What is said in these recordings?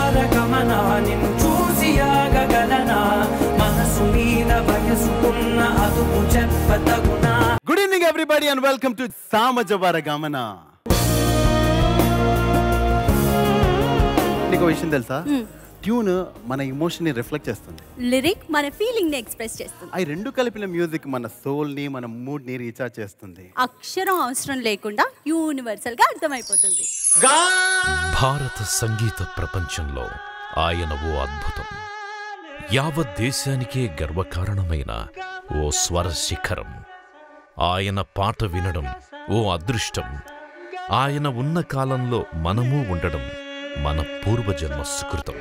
వరగమన నిన్ను చూసి ఆగగలనా మనసు మీద వయసుకున్న అదుపు చెప్పతగునా good evening everybody and welcome to Samajavaragamana నీకు విషయం తెలుసా ట్యూన్ మన ఎమోషన్ ని రిఫ్లెక్ట్ చేస్తుంది లిరిక్ మన ఫీలింగ్ ని ఎక్స్ప్రెస్ చేస్తుంది అవి రెండు కలిపిన మ్యూజిక్ మన సోల్ ని మన మూడ్ ని రీఛార్జ్ చేస్తుంది అక్షరం అవసరం లేకుండా యూనివర్సల్ గా అర్థమైపోతుంది భారత సంగీత ప్రపంచంలో ఆయన ఓ అద్భుతం యావత్ దేశానికే గర్వకారణమైన ఓ స్వర శిఖరం ఆయన పాట వినడం ఓ అదృష్టం ఆయన ఉన్న కాలంలో మనము ఉండడం మన పూర్వజన్మ సుకృతం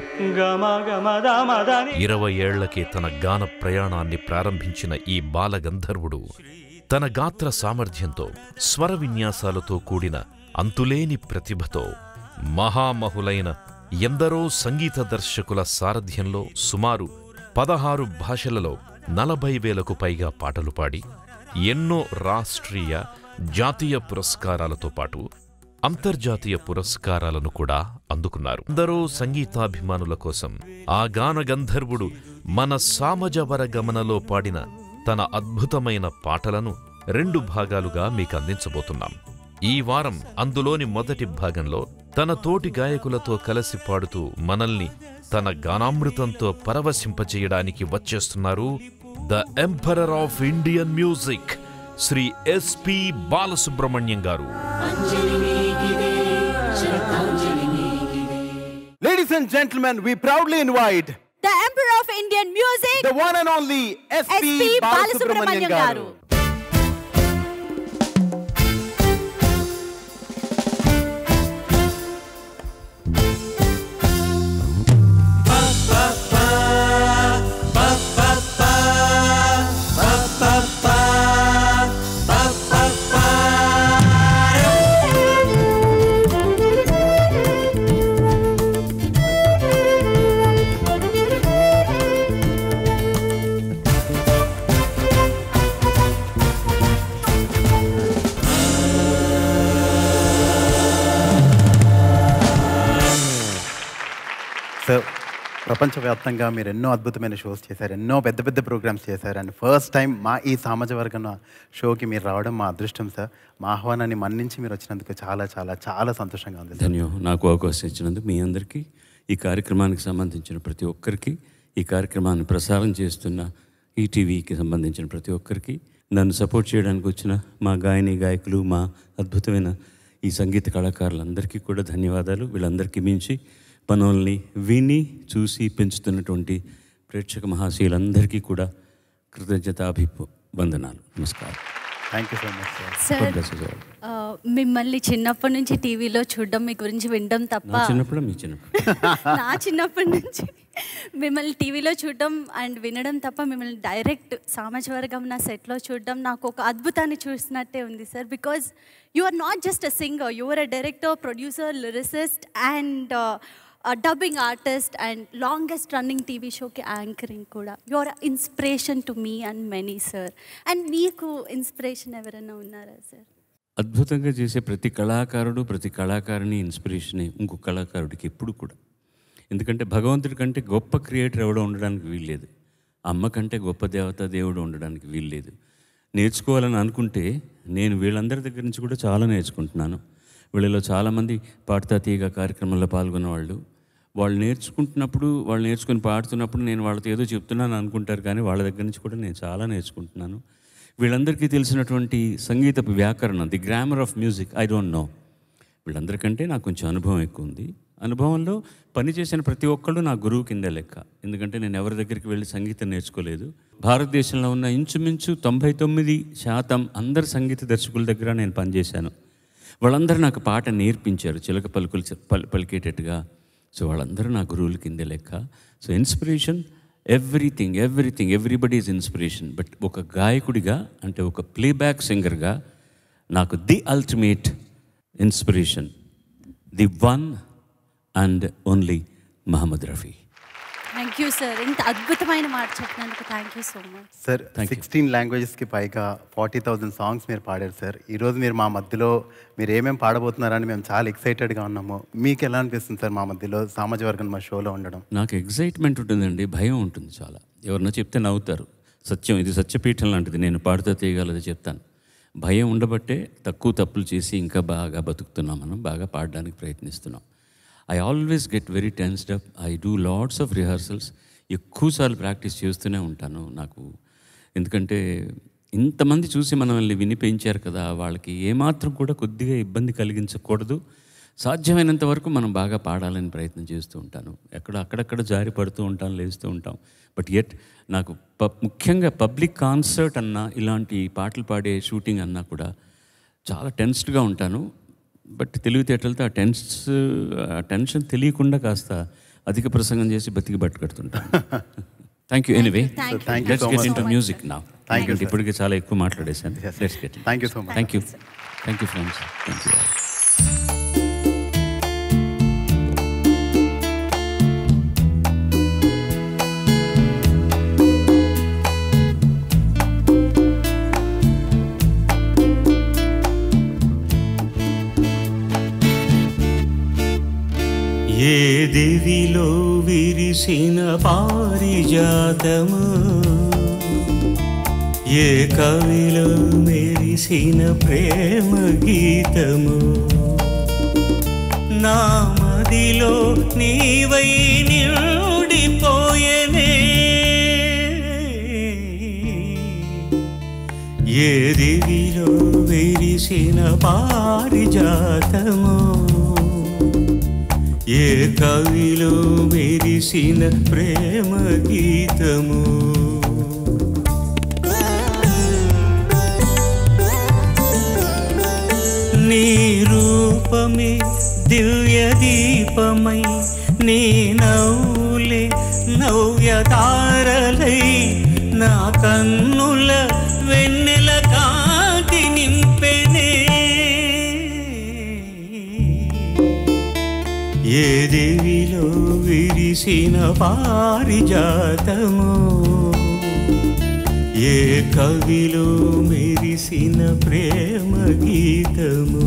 ఇరవై ఏళ్లకే తన గాన ప్రయాణాన్ని ప్రారంభించిన ఈ బాలగంధర్వుడు తన గాత్ర సామర్థ్యంతో స్వర విన్యాసాలతో కూడిన అంతులేని ప్రతిభతో మహామహులైన ఎందరో సంగీత దర్శకుల సారథ్యంలో సుమారు పదహారు భాషలలో నలభై వేలకు పైగా పాటలు పాడి ఎన్నో రాష్ట్రీయ జాతీయ పురస్కారాలతో పాటు అంతర్జాతీయ పురస్కారాలను కూడా అందుకున్నారు ఎందరో సంగీతాభిమానుల కోసం ఆ గాన గంధర్వుడు మన సామజవర గమనలో పాడిన తన అద్భుతమైన పాటలను రెండు భాగాలుగా మీకు అందించబోతున్నాం ఈ వారం అందులోని మొదటి భాగంలో తన తోటి గాయకులతో కలిసి పాడుతూ మనల్ని తన గానామృతంతో పరవశింపచేయడానికి వచ్చేస్తున్నారు the emperor of Indian music Shri SP Balasubrahmanyam garu ladies and gentlemen we proudly invite the emperor of Indian music the one and only SP SP Balasubrahmanyam Balasubrahmanyam garu garu sir ప్రపంచవ్యాప్తంగా మీరు ఎన్నో అద్భుతమైన షోస్ చేశారు ఎన్నో పెద్ద పెద్ద ప్రోగ్రామ్స్ చేశారు అండ్ ఫస్ట్ టైం మా ఈ సామాజ వర్గం షోకి మీరు రావడం మా అదృష్టం సార్ మా ఆహ్వానాన్ని మన్నించి మీరు వచ్చినందుకు చాలా చాలా చాలా సంతోషంగా ఉంది సార్ ధన్యం నాకు అవకాశం ఇచ్చినందుకు మీ అందరికీ ఈ కార్యక్రమానికి సంబంధించిన ప్రతి ఒక్కరికి ఈ కార్యక్రమాన్ని ప్రసారం చేస్తున్న ఈటీవీకి సంబంధించిన ప్రతి ఒక్కరికి నన్ను సపోర్ట్ చేయడానికి వచ్చిన మా గాయని గాయకులు మా అద్భుతమైన ఈ సంగీత కళాకారులందరికీ కూడా ధన్యవాదాలు వీళ్ళందరికీ మించి పనుల్ని విని చూసి పెంచుతున్నటువంటి ప్రేక్షక మహాశీలందరికీ కూడా కృతజ్ఞతాభి వందనాలు నమస్కారం thank you so much sir sir God bless you all. ఆ, మిమ్మల్ని చిన్నప్పటి నుంచి టీవీలో చూడడం మీ గురించి వినడం తప్ప నా చిన్నప్పుడు మీ చిన్నప్పుడు నా చిన్నప్పటి నుంచి మిమ్మల్ని టీవీలో చూడడం అండ్ వినడం తప్ప మిమ్మల్ని డైరెక్ట్ సామాజవర్గం నా సెట్లో చూడడం నాకు ఒక అద్భుతాన్ని చూసినట్టే ఉంది sir because you are not just a singer you are a director producer lyricist and dubbing artist and longest running TV షోకి యాంకరింగ్ కూడా you are inspiration to me and many sir and మీకు ఇన్స్పిరేషన్ ఎవరైనా ఉన్నారా sir అద్భుతంగా చేసే ప్రతి కళాకారుడు ప్రతి కళాకారుని ఇన్స్పిరేషనే ఇంకో కళాకారుడికి ఎప్పుడు కూడా ఎందుకంటే భగవంతుడి కంటే గొప్ప క్రియేటర్ ఎవడో ఉండడానికి వీల్లేదు అమ్మ కంటే గొప్ప దేవత దేవుడు ఉండడానికి వీల్లేదు నేర్చుకోవాలని అనుకుంటే నేను వీళ్ళందరి దగ్గర నుంచి కూడా చాలా నేర్చుకుంటున్నాను వీళ్ళలో చాలామంది పాడతా తీగ కార్యక్రమంలో పాల్గొన్న వాళ్ళు వాళ్ళు నేర్చుకుంటున్నప్పుడు వాళ్ళు నేర్చుకుని పాడుతున్నప్పుడు నేను వాళ్ళతో ఏదో చెప్తున్నాను అనుకుంటారు కానీ వాళ్ళ దగ్గర నుంచి కూడా నేను చాలా నేర్చుకుంటున్నాను వీళ్ళందరికీ తెలిసినటువంటి సంగీతపు వ్యాకరణం the grammar of music I don't know వీళ్ళందరికంటే నాకు కొంచెం అనుభవం ఎక్కువ ఉంది అనుభవంలో పనిచేసిన ప్రతి ఒక్కళ్ళు నా గురువు కింద లెక్క ఎందుకంటే నేను ఎవరి దగ్గరికి వెళ్ళి సంగీతం నేర్చుకోలేదు భారతదేశంలో ఉన్న ఇంచుమించు తొంభై తొమ్మిది శాతం అందరు సంగీత దర్శకుల దగ్గర నేను పనిచేశాను వాళ్ళందరూ నాకు పాట నేర్పించారు చిలక పలుకులు చె- పల్ పలికేటట్టుగా సో వాళ్ళందరూ నా గురువుల కింద లెక్క so inspiration everything everything everybody is inspiration but ఒక గాయకుడిగా అంటే ఒక ప్లేబ్యాక్ సింగర్గా నాకు the ultimate inspiration the one and only Mohammed Rafi thank you sir ఇంత అద్భుతమైన మాట చెప్పినందుకు thank you so much sir sixteen లాంగ్వేజెస్కి పైగా ఫార్టీ థౌజండ్ సాంగ్స్ మీరు పాడారు సార్ ఈరోజు మీరు మా మధ్యలో మీరు ఏమేమి పాడబోతున్నారని మేము చాలా ఎక్సైటెడ్గా ఉన్నాము మీకు ఎలా అనిపిస్తుంది సార్ మా మధ్యలో సామాజ వర్గం మా షోలో ఉండడం నాకు ఎగ్జైట్మెంట్ ఉంటుందండి భయం ఉంటుంది చాలా ఎవరన్నా చెప్తే నవ్వుతారు సత్యం ఇది సత్యపీఠం లాంటిది నేను పాడుతూ తీయగలది చెప్తాను భయం ఉండబట్టే తక్కువ తప్పులు చేసి ఇంకా బాగా బతుకుతున్నాం మనం బాగా పాడడానికి ప్రయత్నిస్తున్నాం I always get very tensed up I do lots of rehearsals ఎక్కువసార్లు ప్రాక్టీస్ చేస్తూనే ఉంటాను నాకు ఎందుకంటే ఇంతమంది చూసి మనల్ని వినిపించారు కదా వాళ్ళకి ఏమాత్రం కూడా కొద్దిగా ఇబ్బంది కలిగించకూడదు సాధ్యమైనంత వరకు మనం బాగా పాడాలని ప్రయత్నం చేస్తూ ఉంటాను ఎక్కడ అక్కడక్కడ జారి పడుతూ ఉంటాం లేస్తూ ఉంటాం బట్ ఎట్ నాకు ప ముఖ్యంగా పబ్లిక్ కాన్సర్ట్ అన్నా ఇలాంటి పాటలు పాడే షూటింగ్ అన్నా కూడా చాలా టెన్స్డ్గా ఉంటాను బట్ తెలివితేటలతో ఆ టెన్స్ ఆ టెన్షన్ తెలియకుండా కాస్త అధిక ప్రసంగం చేసి బతికి బట్టుకడుతుంటాను thank you anyway Thank you. Thank you let's so get much. Into music నా Thank you, sir. ఇప్పటికే చాలా ఎక్కువ మాట్లాడేశాను let's get thank you so much thank you thank you friends thank you ఏ దివిలో విరిసిన పారిజాతము ఏ కవిలో మెరిసిన ప్రేమ గీతము నా మదిలో నీవై నిండిపోయనే ఏ దివిలో విరిసిన పారిజాతము ఏ కవిలో మెరిసిన ప్రేమ గీతము నీ రూపమే దివ్య దీపమై నీ నవ్వులే నవ్య తారలై నా కన్నుల వెన్నెల కాంతి నింపెనే ఏ దేవిలో విరిసిన పారిజాతము ఏ కవిలో మెరిసిన ప్రేమ గీతము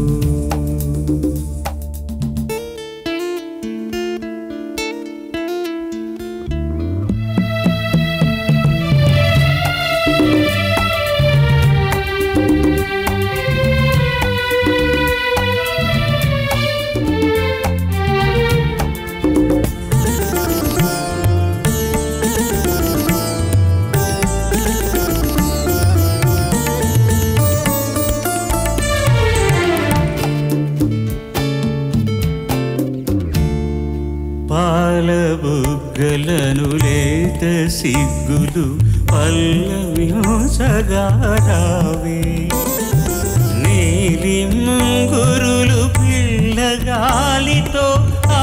పాల బుగ్గలను లేత సిగ్గులు పల్లవించగారావే నీలి ముంగురులు పిల్లగాలితో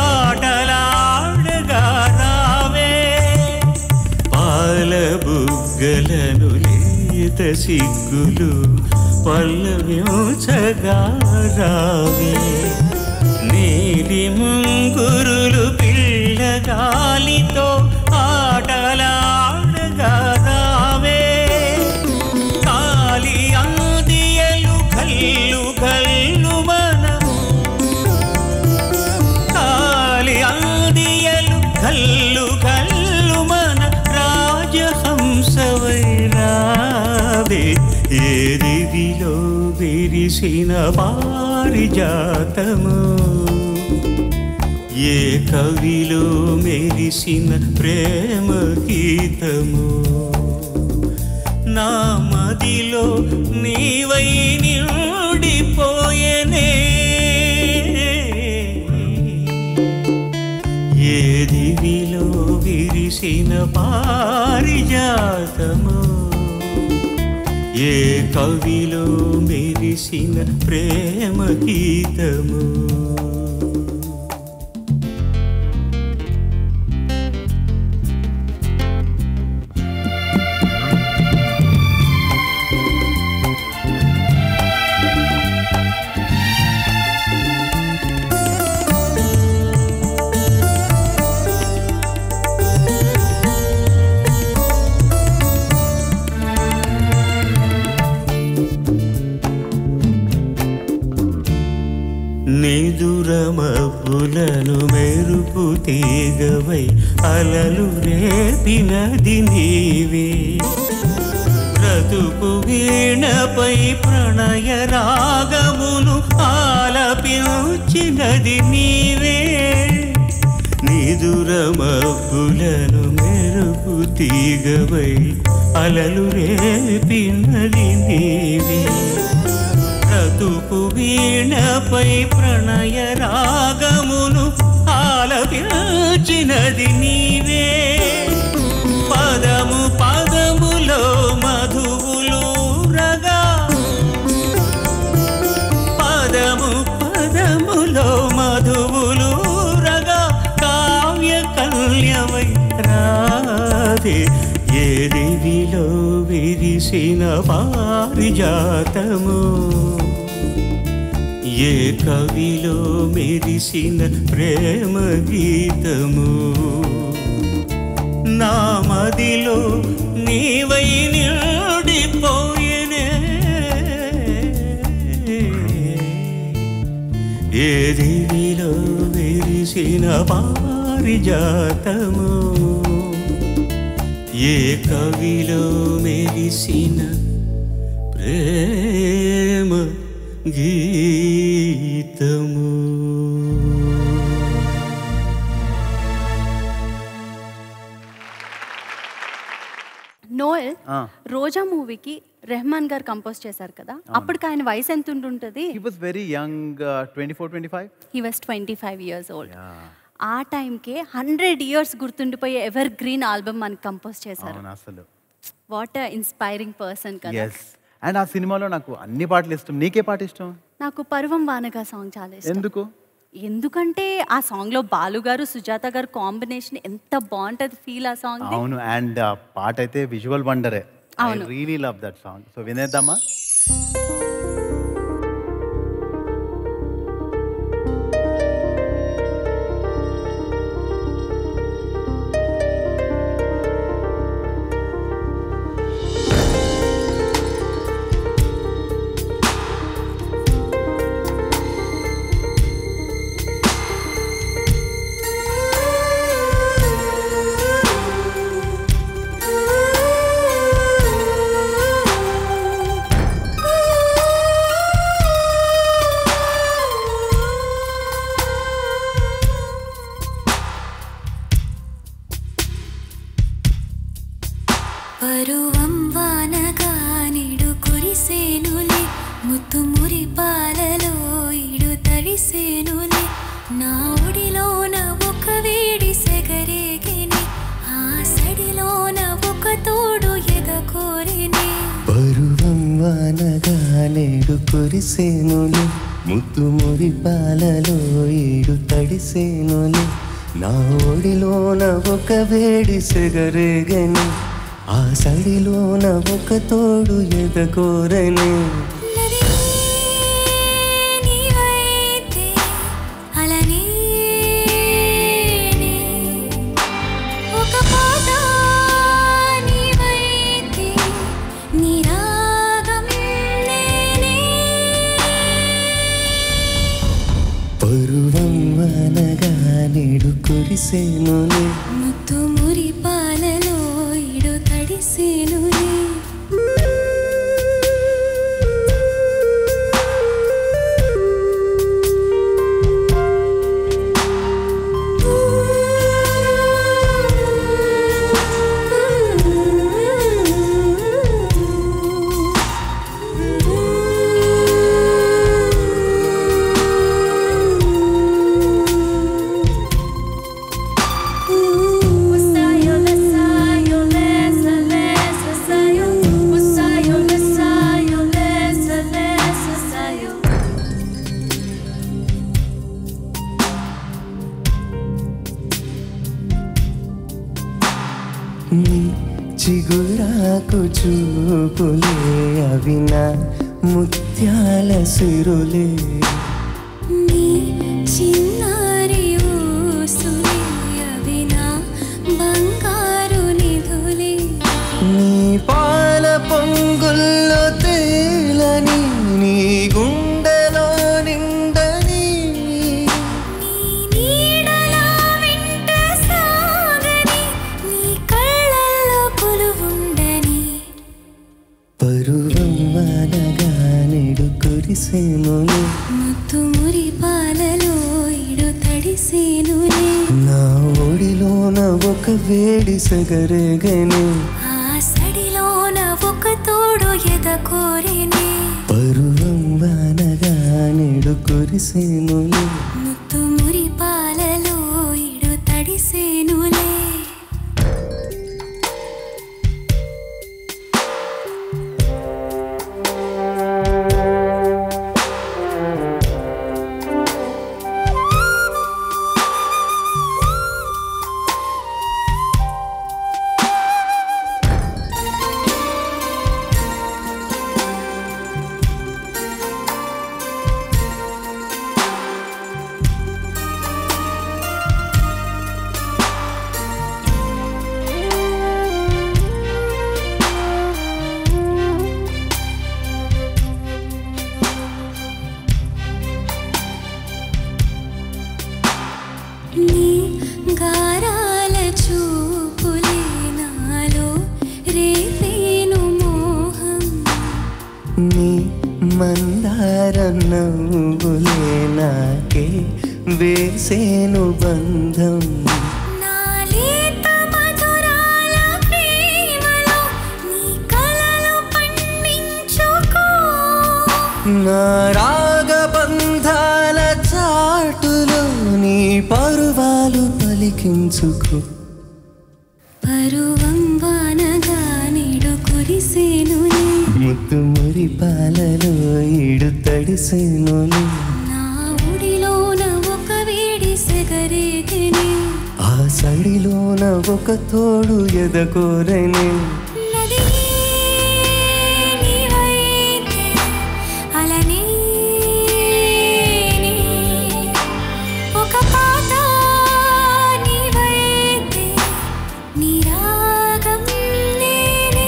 ఆటలాడగారావే పాల బుగ్గలను లేత సిగ్గులు పల్లవించగారావే నీలి ముంగురులు పిల్లగాలితో ఆటలాడగారావే కాలి అందియలు కల్లు కల్లు మన కాలి అందియలు కల్లు కల్లు మన రాజహంసవై రావే ఏ దివిలో విరిసిన పారిజాతము ఏ కవిలో మెరిసిన ప్రేమ గీతము నా మదిలో నీవై నిండిపోయనే ఏ దివిలో విరిసిన పారిజాతము ఏ కవిలో మెరిసిన ప్రేమ గీతము తీగవై అలలు రేపినది నీవే బ్రతుకు వీణపై ప్రణయ రాగమును ఆలపించినది నీవే నిదుర మబ్బులను మెరుపు తీగవై అలలు రేపినది నీవే బ్రతుకు వీణపై ప్రణయ రాగమును ఆలపించినది నీవే పదము పదములో మధువులు రగా పదము పదములో మధువులు రగా కావ్య కల్యమై రాధే ఏ దివిలో విరిసిన పారిజాతము ఏ కవిలో మెరిసిన ప్రేమ గీతము నా మదిలో నీవై నిండిపోయేనే ఏ దివిలో విరిసిన పారిజాతము ఏ కవిలో మెరిసిన ప్రేమ గీతము నోయల్ ఆ. రోజా మూవీకి రెహమాన్ గారు కంపోజ్ చేశారు కదా అప్పటికి ఆయన వయసు ఎంత ఉంటుంటుంది he was very young twenty four twenty five he was twenty five years old ఆ టైంకే హండ్రెడ్ ఇయర్స్ గుర్తుండిపోయే ఎవర్ గ్రీన్ ఆల్బమ్ మనకి కంపోజ్ చేశారు అవును అసలు వాట్ ఇన్స్పైరింగ్ పర్సన్ కదా ఎస్ అండ్ ఆ సినిమాలో నాకు అన్ని పాటలు ఇష్టం నీకే పాట ఇష్టం నాకు పర్వం వానగా సాంగ్ చాలా ఇష్టం ఎందుకు ఎందుకంటే ఆ సాంగ్ లో బాలు గారు సుజాత గారు కాంబినేషన్ ఎంత బాగుంటది ఫీల్ ఆ సాంగ్ అవును అండ్ ఆ పాట అయితే విజువల్ వండరే ఐ అవును. Really love that song so వినేద్దామా పరువం వానగా నిడు కురిసేనులే ముత్తు మురి పాలలో ఇడు తడిసేనులే నా ఒడిలోన ఒక వేడి సెగరేగిని ఆ సడిలోన ఒక తోడు ఎదకోరిని పరువం వానగా నేడు కురిసేనులే ముద్దు మురి పాలలో ఏడు తడిసేనులే నా ఒడిలోన ఒక వేడి సెగరేగని ఆ సడిలోన ఒక తోడు ఎదకోరని నది నీవైతే అలనే ఒక పాట నీవైతే నీ రాగం నేనే పరువం వానగా నేడు కురిసేనులే ముత్తు మురి పాలలో ఇడు తడిసేనులే Usayo, lesayo, lesa, lesa, sayo. Usayo, lesayo, lesa, lesa, sayo. నీ చిగురాకు చూపులే అవినా ముత్యాల సిరులే నీ చిన్నారి ఊసులే అవి నా బంగారు నిధులే నీ పాల పొంగుల్లో తేలని నీ గుండెలో నిండని నీ నీడలా వెంట ఒక వేడి సగరేగనే ఆ సడిలోన ఒక తోడు ఎద కోరినే పరువం వానగా నేడు కురిసేనులే ముత్తు మురి పాలలో ఇడు తడిసేనులే నీ గారాల చూపులే నాలో రేపేను మోహం నీ మందార నవ్వులే నాకే వేసేను బంధం నా లేత మధురాల ప్రేమలో నీ కలలు పండించుకో నా రాగబంధాల చాటులో నీ పరువాలు పలికించుకో పరువం వానగా నీడు కురిసేనులే ముద్దు మురి పాలలో ఈడు తడిసేనులే నా ఒడిలోన ఒక వేడి సెగరేగనే ఆ సడిలోన ఒక తోడు ఎదకోరనే నది నీవైతే అలనే నీ. ఒక పాట నీవైతే నీ రాగం నేనే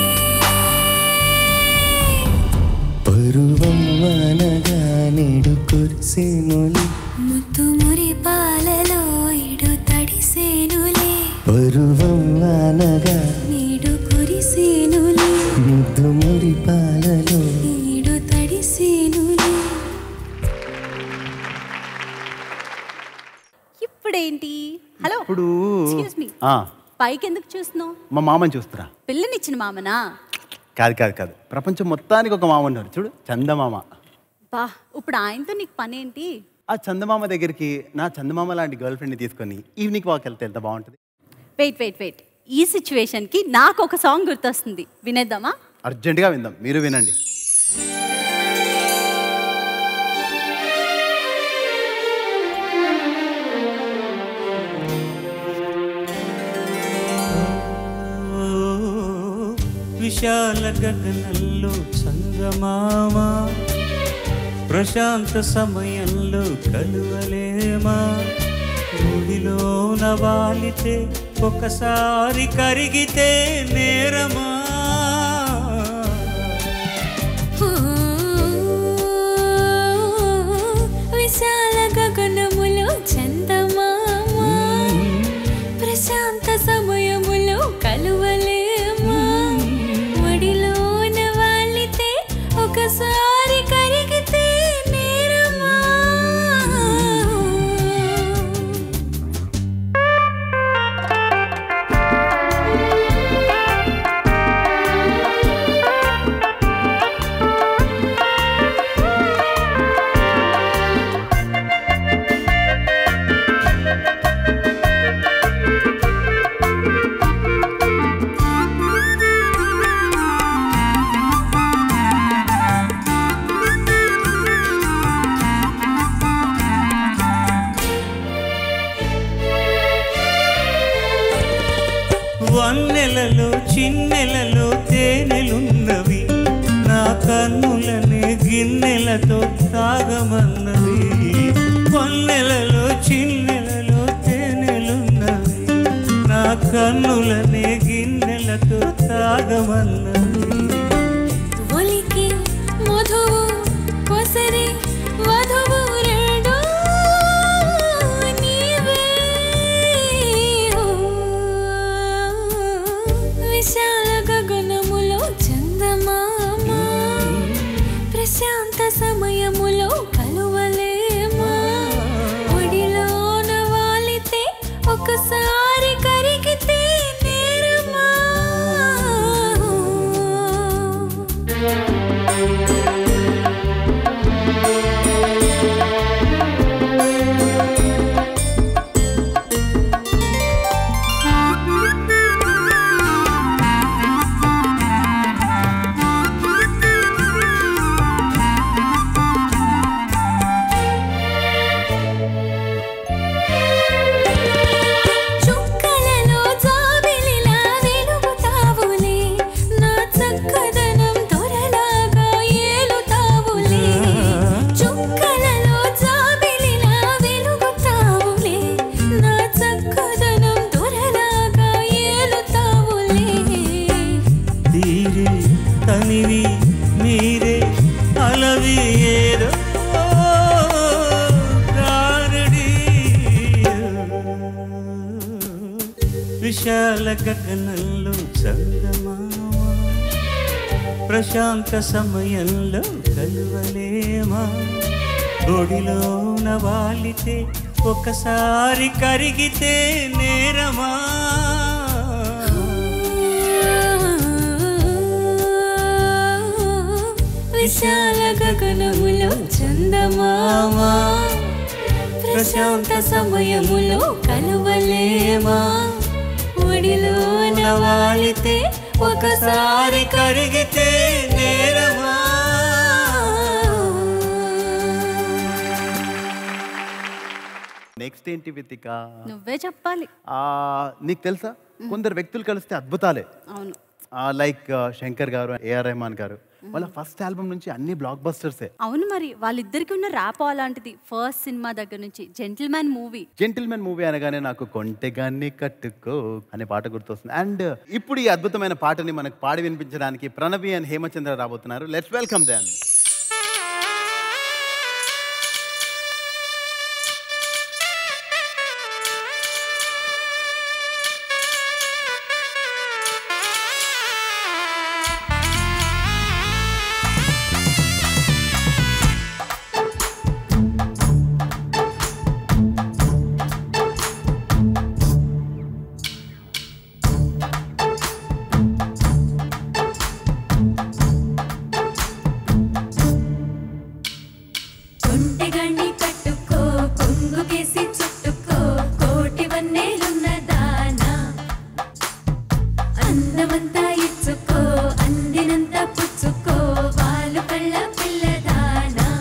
పరువం వానగా నేడు కురిసేనులే ముత్తు మురి పాలలో ఇడు తడిసేనులే పరువం వానగా నీడు కురిసేనులే ముద్దు మురి పాలలో నీడు తడిసేనులే ఇప్పుడేంటి హలో ఇప్పుడు ఎక్స్క్యూజ్ మీ ఆ, పైకి ఎందుకు చూస్తున్నావు మా మామని చూస్తురా పిల్లనిచ్చిన మామనా కాదు కాదు కాదు ప్రపంచం మొత్తానికి ఒక మామ ఉన్నారు చూడు చందమామ బా ఇప్పుడు ఆయనతో నీకు పని ఏంటి ఆ చందమామ దగ్గరికి నా చందమామ లాంటి గర్ల్ ఫ్రెండ్ని తీసుకొని ఈవినింగ్ వాక్ వెళ్తే ఎంత బాగుంటుంది వెయిట్ వెయిట్ వెయిట్ ఈ సిచ్యువేషన్కి నాకు ఒక సాంగ్ గుర్తొస్తుంది వినేద్దామా అర్జెంటుగా విందాం మీరు వినండి విశాల గగనంలో చంద్రమామ ప్రశాంత సమయంలో కలువలేమా ఊడిలోన వాలితే ఒకసారి కరిగితే నేరమా ఓ, విశాల గగనములో చందమామ ప్రశాంత సమయములో కలువలేమా ఒడిలోన వాలితే ఒకసారి కరిగితే నేరమా వన్నెలలో చిన్నెలలో తేనెలున్నవి నా కన్నులని గిన్నెలతో తాగమన్నవి వన్నెలలో చిన్నెలలో తేనెలున్నవి నా కన్నులని గిన్నెలతో తాగమన్నవి ఒలికి మధువు కొసరి వధువు రెండు నీవే ఓ, విశాల గగనములో చందమామ ప్రశాంత సమయములో కలువలేమా ఒడిలోన వాలితే ఒకసారి కరిగి తనివి మీరే అలవి ఏదో గారడి విశాల గగనంలో చందమామ ప్రశాంత సమయంలో కలువలేమా ఒడిలోన వాలితే ఒకసారి కరిగితే నేరమా విశాల గగనములో చందమామా ప్రశాంత సమయములో కలువలేమా ఒడిలోన వాలితే ఒకసారి కరిగితే నేరమా నెక్స్ట్ ఏంటి వితిక నువ్వే చెప్పాలి ఆ, నీకు తెలుసా కొందరు వ్యక్తులు కలిస్తే అద్భుతాలే అవును లైక్ శంకర్ గారు ఏఆర్ రెహమాన్ గారు వాళ్ళ ఫస్ట్ ఆల్బమ్ నుంచి అన్ని బ్లాక్ బస్టర్సే అవును మరి వాళ్ళిద్దరికి ఉన్న ర్యాప్ అలాంటిది ఫస్ట్ సినిమా దగ్గర నుంచి జెంటిల్మ్యాన్ మూవీ జెంటిల్మెన్ మూవీ అనగానే నాకు కొంటెగాన్ని కట్టుకో అనే పాట గుర్తొస్తుంది అండ్ ఇప్పుడు ఈ అద్భుతమైన పాటని మనకు పాడి వినిపించడానికి ప్రణవి అండ్ హేమచంద్ర రాబోతున్నారు లెట్స్ వెల్కమ్ దెమ్ కొంటెగండి కట్టుకో కొంగుకేసి చుట్టుకో కోటి వన్నేలున్న దానా అందమంతా ఇచ్చుకో అందినంత పుచ్చుకో వాళ్ళు కళ్ళ పిల్లదానా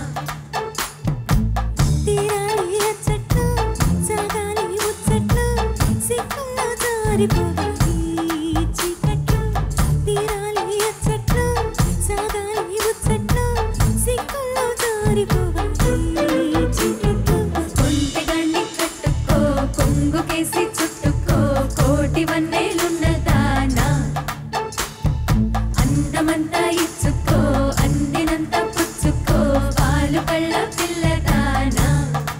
తీరాలి అచ్చట్లు సాగాలి ముచ్చట్లు సిక్కుల్లో జారిపోవాలి చీకట్లు తీరాలి అచ్చట్లు సాగాలి ముచ్చట్లు సిక్కుల్లో జారిపోవాలి చీకట్లు కొంటెగండి కట్టుకో కొంగుకేసి చుట్టుకో కోటి వన్నేలున్న దానా అందమంతా ఇచ్చుకో అందినంత పుచ్చుకో పాలు కళ్ళ పిల్లదానా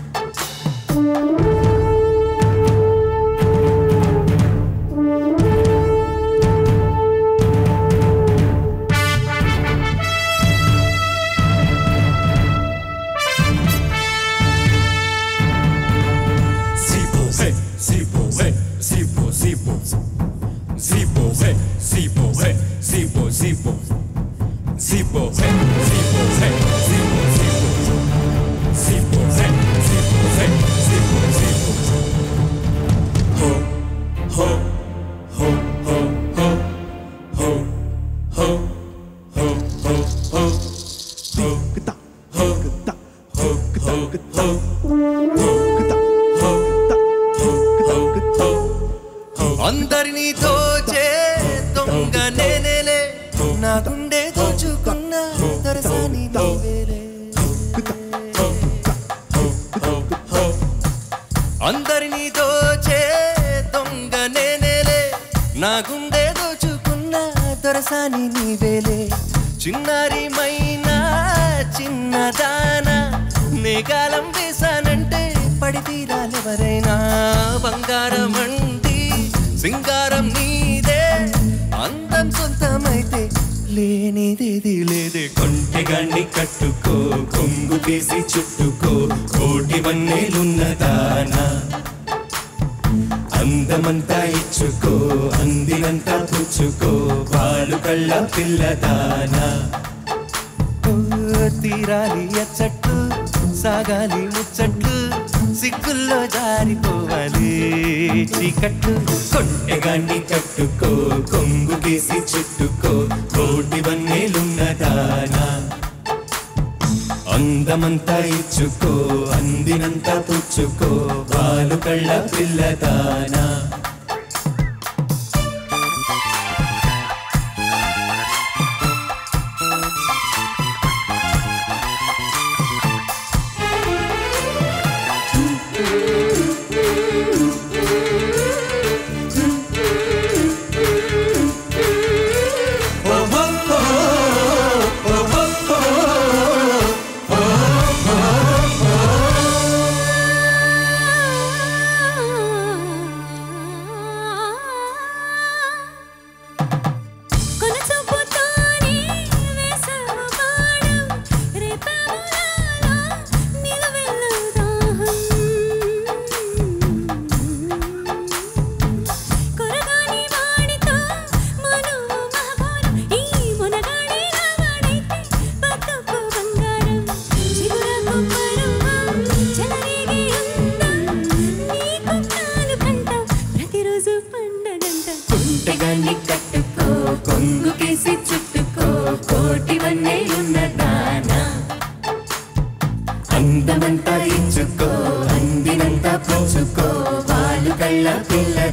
Sipo, hey, sipo, hey, sipo, sipo. Sipo, hey, sipo, hey, sipo, sipo. Sipo, hey, sipo, hey, sipo, sipo. Sipo, hey, sipo, hey, sipo, sipo. Ho, ho, ho, ho, ho. Ho, ho, ho, ho, ho. Ho, ho, ho, ho, ho. అందరినీ దోచే దొంగ నేనేలే నా గుండె దోచుకున్న దొరసాని నీవేలే అందరినీ దోచే దొంగ నేనేలే నా గుండె దోచుకున్న దొరసాని నీవేలే చిన్నారి మైనా చిన్నదాన మేఘాలం వేశానంటే పడి తీరాలెవరైనా బంగారం అంటి సింగారం నీదే అందం సొంతమైతే లేనిదేది లేదే కొంటెగాన్ని కట్టుకో కొంగు తీసి చుట్టుకో కోటి వన్నేలున్న దానా అందమంతా ఇచ్చుకో అందినంతా పుచ్చుకో పాలు కళ్ళ పిల్లదానా ఓ, తీరాలి అచ్చట్లు సాగాలి ముచ్చట్లు సిగ్గుల్లో జారిపోవాలి చీకట్లు కొంటెగాన్ని కట్టుకో కొంగు తీసి చుట్టుకో కోటి వన్నేలున్న దానా అందమంతా ఇచ్చుకో అందినంత పుచ్చుకో పాలు కళ్ళ పిల్లదానా ఓ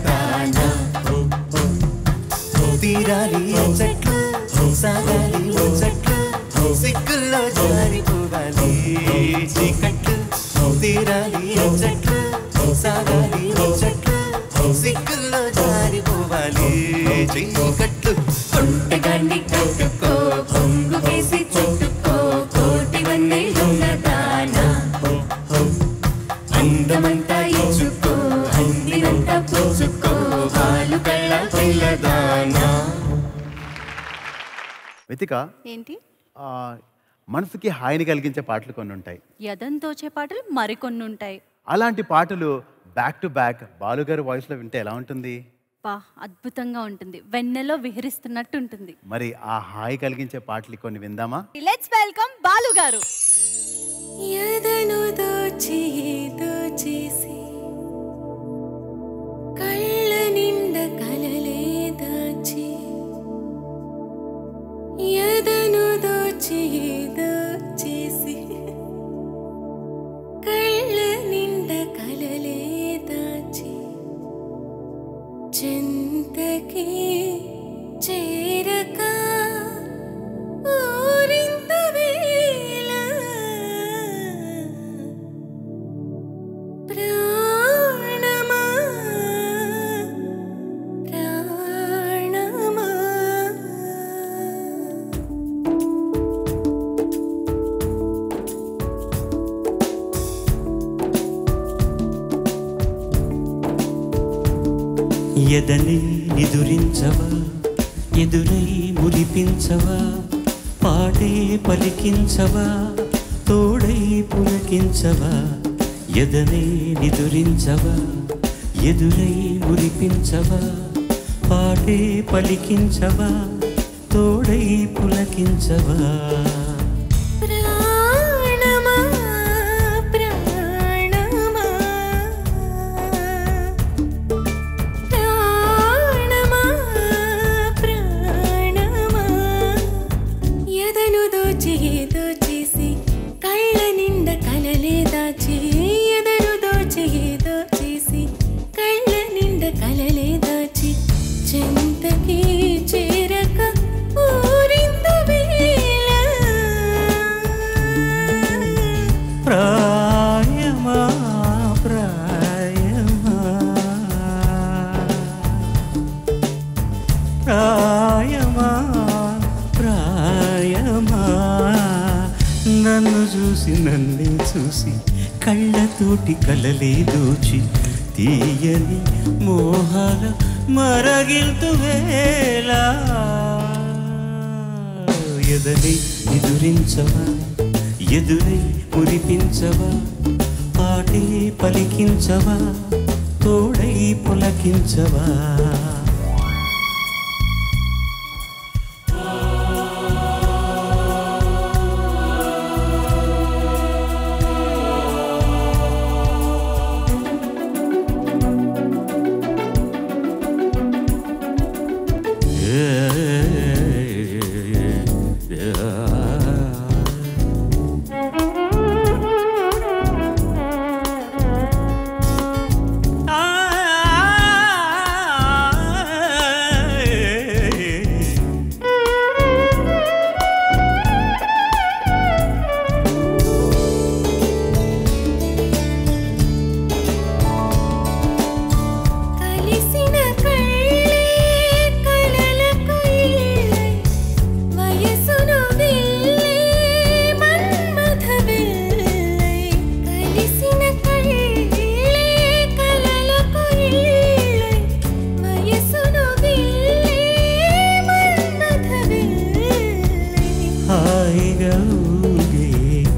తానా తీరాలి చెట్లు సాగాలి చెట్లు సిక్కుల్లో జారిపోవాలి చీకట్లు తీరాలి చెట్లు సాగాలి చెట్లు సిక్కుల్లో జారిపోవాలి చీకట్లు ఒంటగాన్ని కట్టుకో కొంగు వేసి చుట్టుకో కోటి వన్నెలున్న దానా అందమంతా ఇచ్చుకో అందినంతా పుచ్చుకో పాలు కళ్ళ పిల్లదానా వెతిక ఏంటి ఆ, మనసుకి హాయిని కలిగించే పాటలు కొన్ని ఉంటాయి యదంతోచే పాటలు మరికొన్ని ఉంటాయి అలాంటి పాటలు బ్యాక్ టు బ్యాక్ బాలుగారి వాయిస్లో వింటే ఎలా ఉంటుంది బా అద్భుతంగా ఉంటుంది వెన్నెలో విహరిస్తున్నట్టు ఉంటుంది మరి ఆ హాయి కలిగించే పాటలు కొన్ని విందామా లెట్స్ వెల్కమ్ బాలు గారు ఎదను దోచి దోచేసి కళ్ళ నిండ కలలే దాచి ఎదను దోచి దోచేసి కళ్ళ నిండ కలలే దాచి చింతకి చేరక ఊరింత వేళ ప్రాణమా ప్రాణమా ఎదని ఎదురించవా ఎదురై మురిపించవా పాటే పలికించవా తోడై పులకించవా ఎదనే నిదురించవా ఎదురై మురిపించవా పాటే పలికించవా తోడై పులకించవా ప్రాణమా ప్రాణమా ప్రాణమా ప్రాణమా ఎదను దోచి దోచేసి కళ్ళ నిండ కలలే దాచి ఎదను దోచి దోచేసి కళ్ళ నిండ కలలే దాచి చెంతకి చేరక ఊరింత వేళ ప్రాయమా ప్రాయమా ప్రాయమా ప్రాయమా నన్ను చూసి నన్నే చూసి కళ్ళతోటి కలలే దోచి తీయని మోహాల మరగిల్తు వేళ ఎదలై ఎదురించవా ఎదురై మురిపించవా పాటే పలికించవా తోడై పులకించవా కలిసిన కళ్ళే కలలకు ఇల్లై వయసును విల్లే మన్మథ విల్లై కలిసిన కళ్ళే కలలకు ఇల్లై వయసును విల్లే మన్మథ విల్లై హాయిగా ఊగే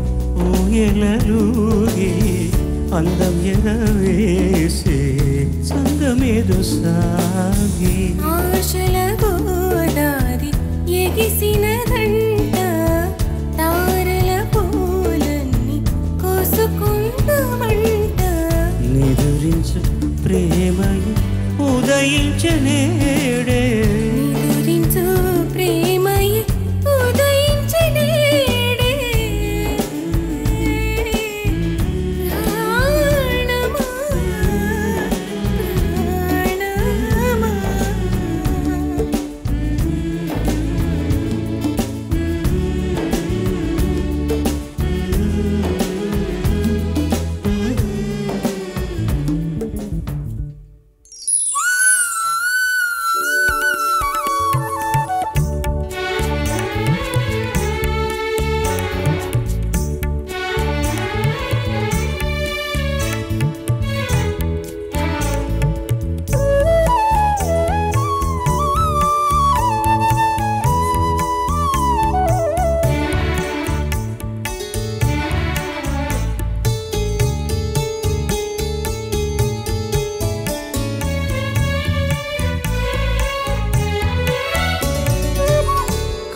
ఊయలూగే అందం ఎగవేసే సంగమేదు సాగి ఆశల గోదారి ఎగిసినదంట తారల పూలన్నీ కోసుకుంటామంట నిదురించు ప్రేమయు ఉదయించనేడే నిదురించు ప్రేమయ ఉదయించనేడే ప్రాణమా ప్రాణమా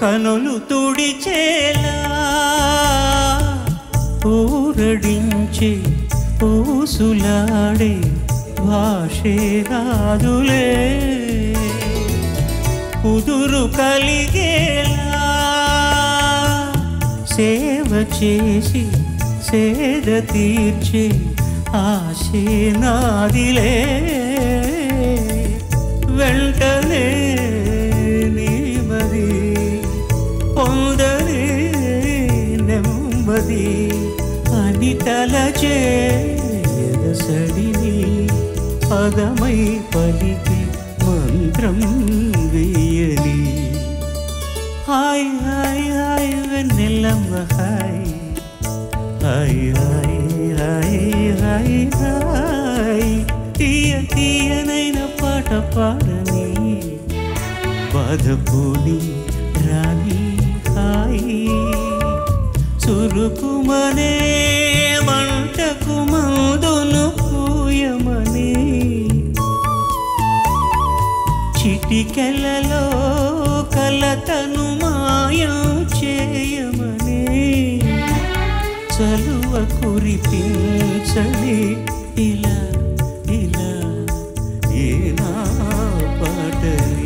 కనులు తుడిచేలా ఊరడించే ఊసులాడే భాషే రాదులే కుదురు కలిగేలా సేవ చేసి సేద తీర్చే ఆశే నాదిలే వెంటనే నీమది పొందనే నెమ్మది అని తలచే ఎదసడిని పదమై పలికి మంత్రం వేయని హాయ్ హాయ్ హాయ్ వెన్నెల్లమ్మ హాయ్ హాయ్ హాయ్ హాయ్ హాయ్ హాయ్ తీయ తీయనైన పాట పాడని బాధపోని రాణి హాయ్ చురుకుమనే మంటకు మందును పూయమని చిటికెలలో కలతను మాయం చేయమని చలువ కురిపించని ఇలా ఇలా ఏనా పాటని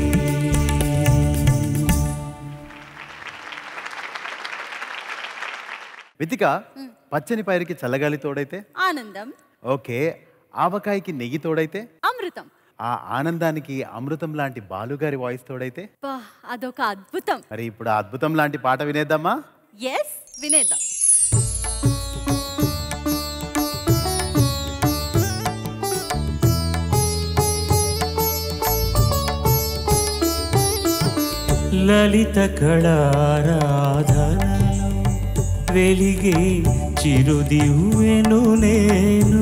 వితిక పచ్చని పైరుకి చల్లగాలి తోడైతే ఆనందం ఓకే ఆవకాయకి నెయ్యి తోడైతే అమృతం ఆ ఆనందానికి అమృతం లాంటి బాలుగారి వాయిస్ తోడైతే బా అదొక అద్భుతం మరి ఇప్పుడు ఆ అద్భుతం లాంటి పాట వినేద్దామా ఎస్ వినేద్దాం లలిత కళారాధనలో వెలిగే చిరుదివ్వెను నేను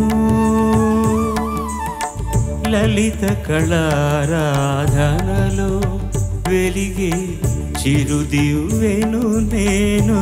లలిత కళారాధనలో వెలిగే చిరుదివ్వెను నేను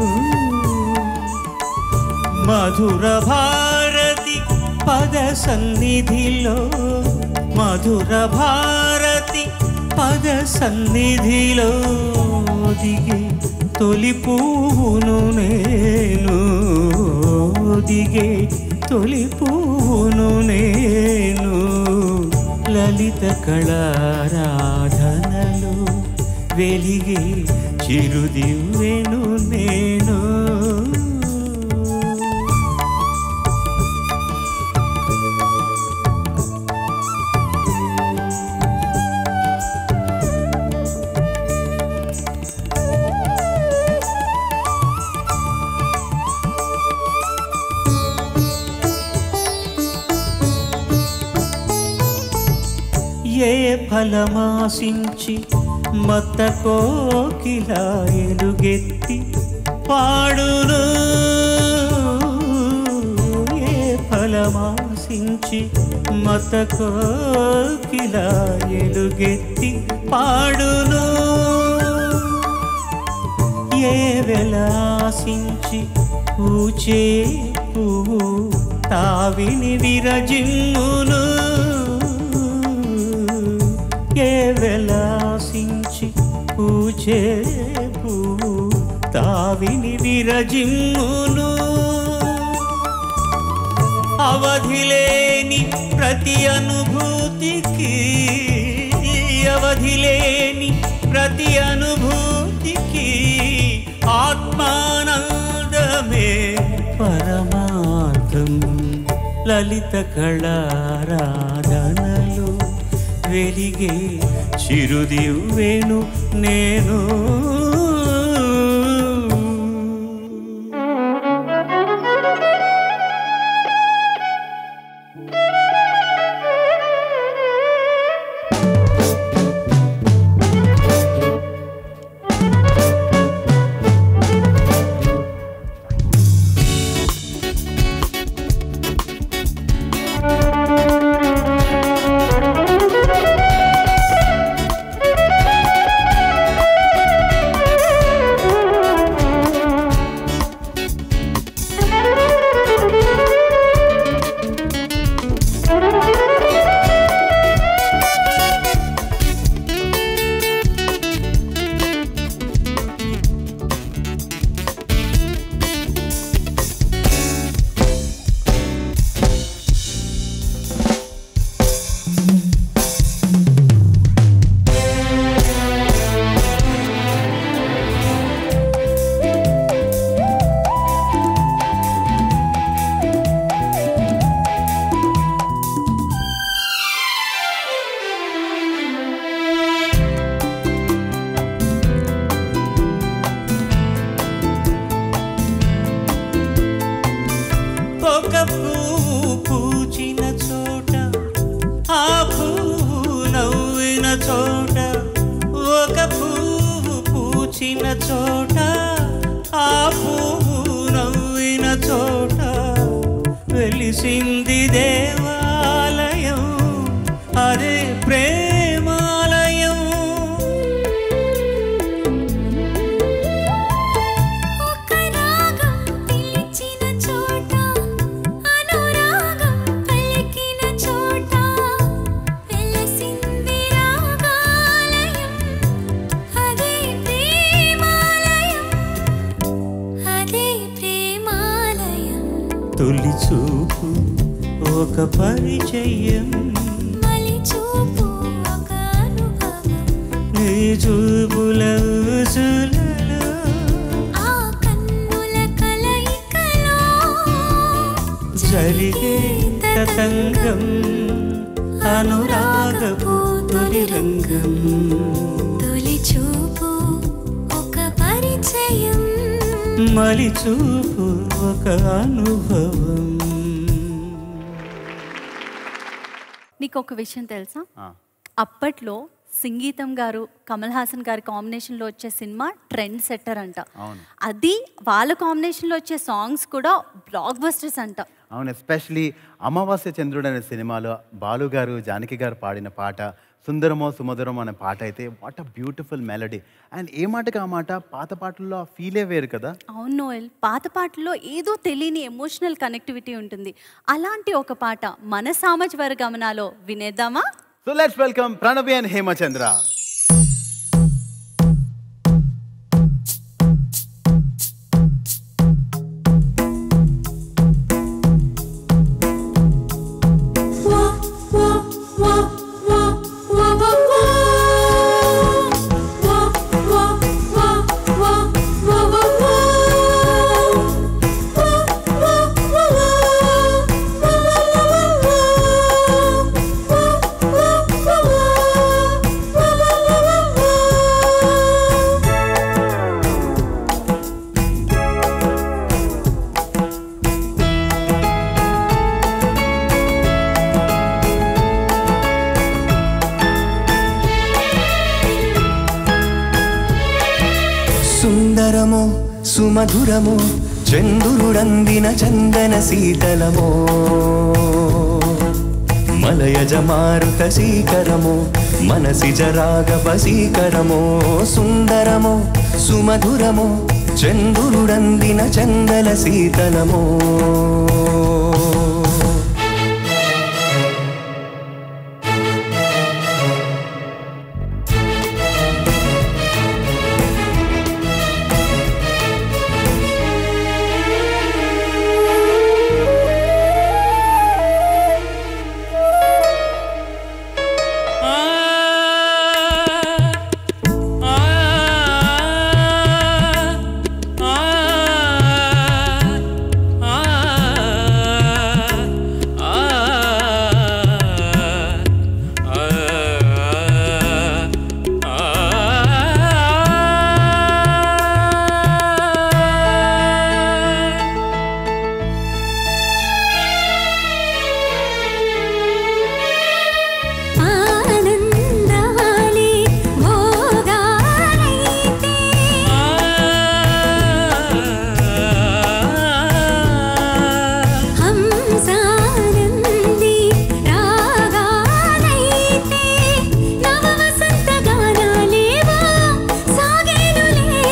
మధుర భారతి పద సన్నిధిలో మధుర భారతి పద సన్నిధిలో దిగే తొలి పువ్వును నేను దిగే తొలి పువ్వును నేను లలిత కళారాధనలు వెలిగే చిరుదివ్వెను నేను ఏ ఫలమాసించి మత్త కోకిలా ఎలుగెత్తి పాడును ఏ ఫలమాసించి మత కోకిలా ఎలుగెత్తి పాడును ఏ వెలాసించి పూచే పువ్వు తావిని విరజిమ్మును ఏ వెలాసించి పూచే పువ్వు తావిని విరజిమ్మును అవధిలేని ప్రతి అనుభూతికి అవధిలేని ప్రతి అనుభూతికి ఆత్మానందమే పరమార్థం లలిత కళారాధనలు వెలిగే చిరుదివ్వెను నేను ఆ పువ్వు పూచిన చోట ఆ పువ్వు నవ్విన చోట ఒక పువ్వు పూచిన చోట ఆ పువ్వు నవ్విన చోట వెలిసింది దేవాలయం అదే ప్రేమాలయం ఒక రాగం పిలిచిన చోట అనురాగం పలికిన చోట వెలసింది రాగాలయం అదే ప్రేమాలయం అదే ప్రేమాలయం తొలి చూపు ఒక పరిచయం మలి చూపు ఒక అనుభవం నీ చూపుల ఊసులలో ఆ కన్నుల కలయికలో జరిగే తతంగం అనురాగపు తొలి రంగం తొలి చూపు ఒక పరిచయం మలి చూపు ఒక అనుభవం నీకు ఒక విషయం తెలుసా ఆ. అప్పట్లో సంగీతం గారు కమల్ హాసన్ గారి కాంబినేషన్లో వచ్చే సినిమా ట్రెండ్ సెట్టర్ అంట అవును. అది వాళ్ళ కాంబినేషన్లో వచ్చే సాంగ్స్ కూడా బ్లాక్ బస్టర్స్ అంట అవును ఎస్పెషలీ అమావాస్య చంద్రుడు అనే సినిమాలో బాలు గారు జానకి గారు పాడిన పాట సుందరమో సుమధురమో అనే పాట అయితే what a beautiful melody and ఏ మాటకి ఆ మాట పాత పాటల్లో ఆ ఫీలే వేరు కదా అవును నోయల్ పాత పాటల్లో ఏదో తెలియని ఎమోషనల్ కనెక్టివిటీ ఉంటుంది అలాంటి ఒక పాట మన సామజ్ వర్గమనాలో వినేద్దామా so let's welcome Pranavi and Hemachandra సుందరము సుమధురము చందురుడందిన చందన శీతలమో మలయజ మారుత శీకరము మనసిజ రాగ వశీకరమో సుందరము సుమధురము చందురుడందిన చందన శీతలమో ఆనందాలి భోగాలైతే హంసానంది రాగాలైతే నవ వసంత గానాలేవో సాగేనులే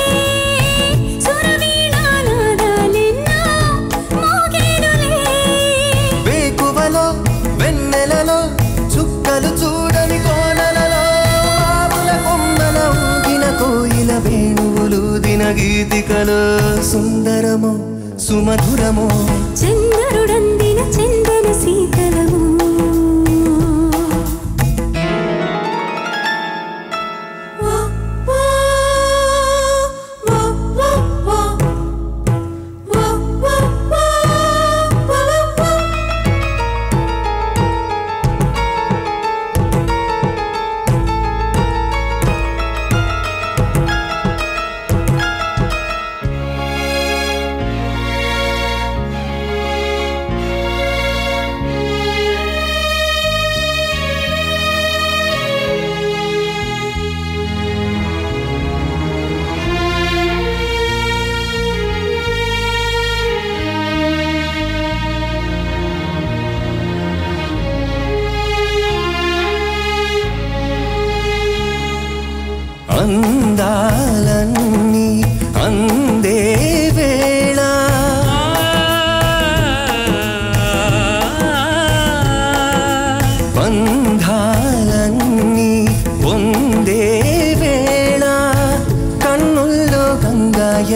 సురవీణానాదాలెన్నో మోగేనులే వేకువలో వెన్నెలలో చుక్కలు చూడని కోనలలో ఆవుల కొమ్మల ఊగిన కోయిల వేణువులు దిన గీతికలో సుందరము సుమధురము చంద్రుడందిన చందన శీతలము ఆ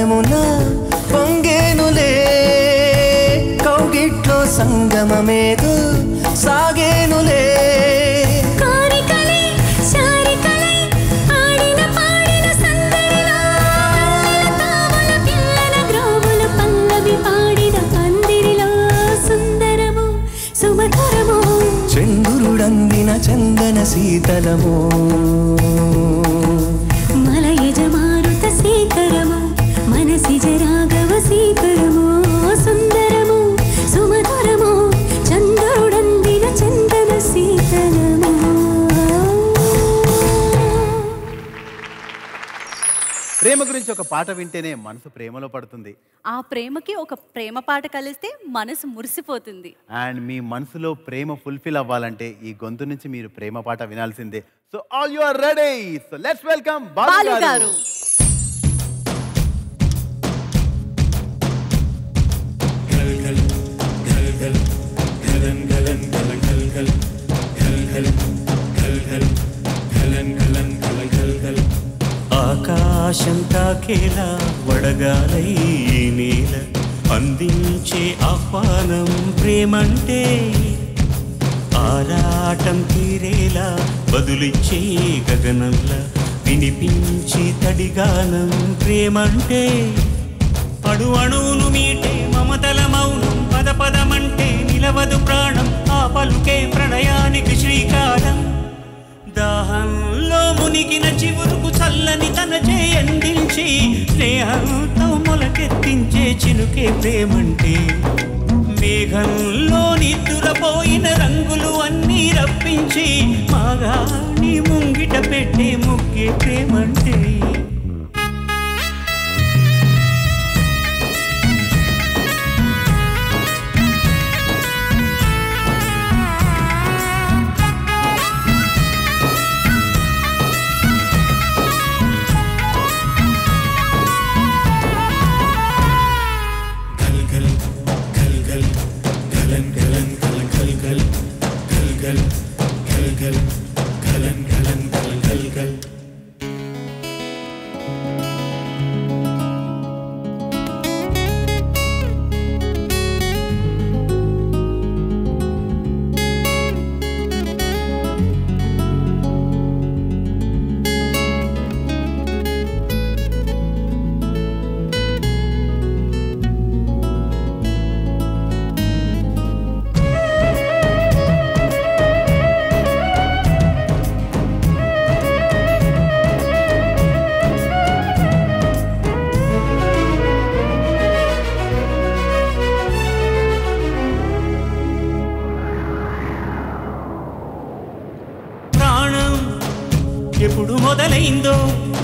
యమున పొంగేనులే కౌగిట్లో సంగమమేదో సాగేనులే కోరికలే శారికలై ఆడిన పాడిన సందడిలో మల్లెల తావుల పిల్లల గ్రోవుల పల్లవి పాడిన పందిరిలో సుందరము సుమధురము చెందురుడందిన చందన శీతలమో మల యజమారుత శేఖరము మనసిజ రాఘవ శీకరము సుందరము సుమధురము చంద్రుడందిన చందన శీతలము ప్రేమ గురించి ఒక పాట వింటేనే మనసు ప్రేమలో పడుతుంది ఆ ప్రేమకి ఒక ప్రేమ పాట కలిస్తే మనసు మురిసిపోతుంది అండ్ మీ మనసులో ప్రేమ ఫుల్ఫిల్ అవ్వాలంటే ఈ గొంతు నుంచి మీరు ప్రేమ పాట వినాల్సిందే so all you are ready so let's welcome Balu Balu garu garu ఆకాశం తాకేలా వడగాలై ఈ నేల అందించే ఆహ్వానం ప్రేమంటే ఆరాటం తీరేలా బదులిచ్చే గగనంలా వినిపించే తడిగానం ప్రేమంటే అడు అణువును మీటే మమతల మౌనం పద పదమంటే నిలవదు ప్రాణం ఆ పలుకే ప్రణయానికి శ్రీకారం దాహంలో మునిగిన చివురుకు చల్లని తన చేయందించి స్నేహంతో మొలకెత్తించే చినుకే ప్రేమంటే మేఘంలో నిద్దురపోయిన రంగులు అన్నీ రప్పించి మాగాని ముంగిట పెట్టే ముగ్గే ప్రేమంటే ప్రాణం ఎప్పుడు మొదలైందో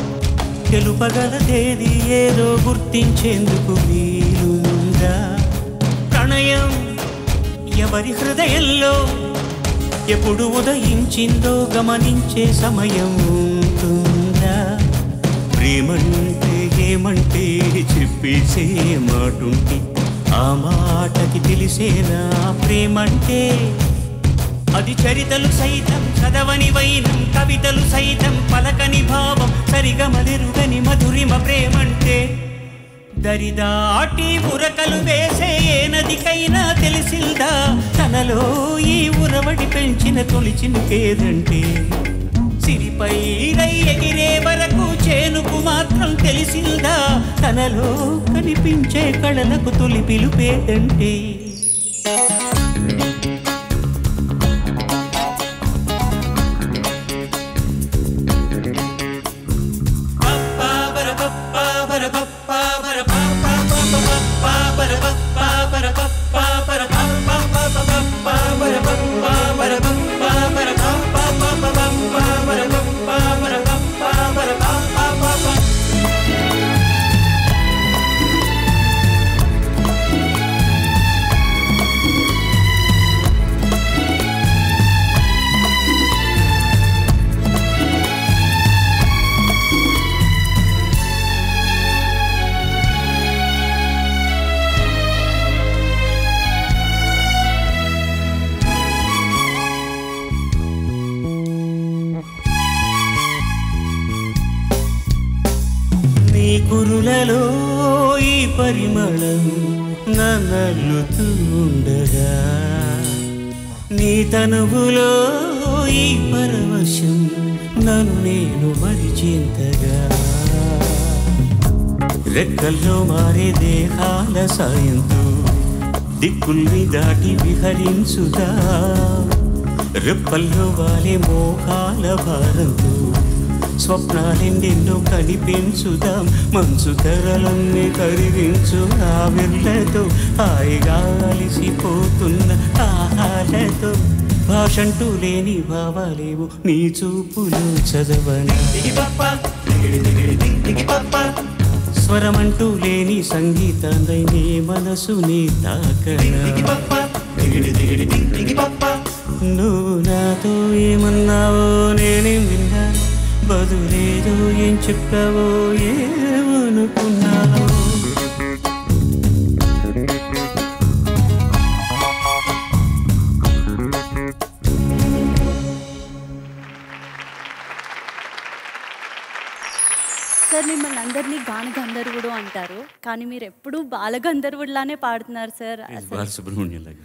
తెలుపగలదేది ఏదో గుర్తించేందుకు వీలుందా ప్రణయం ఎవరి హృదయంలో ఎప్పుడు ఉదయించిందో గమనించే సమయం ఉంటుందా ప్రేమంటే ఏమంటే చెప్పేసే మాటుంటే ఆ మాటకి తెలిసేనా ప్రేమంటే అది చరితలు సైతం చదవని వైనం కవితలు సైతం పలకని భావం సరిగమలెరుగని మధురిమ ప్రేమంటే దరిదాటి ఉరకలు వేసే ఏ నదికైనా తెలిసిందా తనలో ఈ ఉరవడి పెంచిన తొలిచిన పేదంటే సిరిపై రై ఎగిరే వరకు చేనుకు మాత్రం తెలిసిందా తనలో కనిపించే కళలకు తొలి పిలుపేదంటే నీ కురులలో ఈ పరిమళం నన్నల్లుతుండగా నీ తనువులో ఈ పరవశం నన్ను నేను మరిచేంతగా రెక్కల్లో మారే దేహాల సాయంతో దిక్కుల్ని దాటి విహరించుదా రెప్పల్లో వాలే మోహాల భారంతో స్వప్నాలెన్నెన్నో కనిపించుదాం మంచు తెరలన్నీ కరిగించు ఆవిర్లతో హాయిగా అలిసిపోతున్న ఆహాలతో భాషంటూ లేని భావాలేవు నీ చూపులు చదవని స్వరమంటూ లేని సంగీతాన్ని నీ మనసుని తాకన నువ్వు నాతో ఏమన్నావో నేనేం విన్నాను బదులేదో ఏం చెప్పావో ఏమనుకున్నావో సార్ మిమ్మల్ని అందరినీ గాన గంధర్వుడు అంటారు కానీ మీరు ఎప్పుడూ బాలగంధర్వుడిలానే పాడుతున్నారు సార్ అసలు బాలసుబ్రహ్మణ్యం లాగా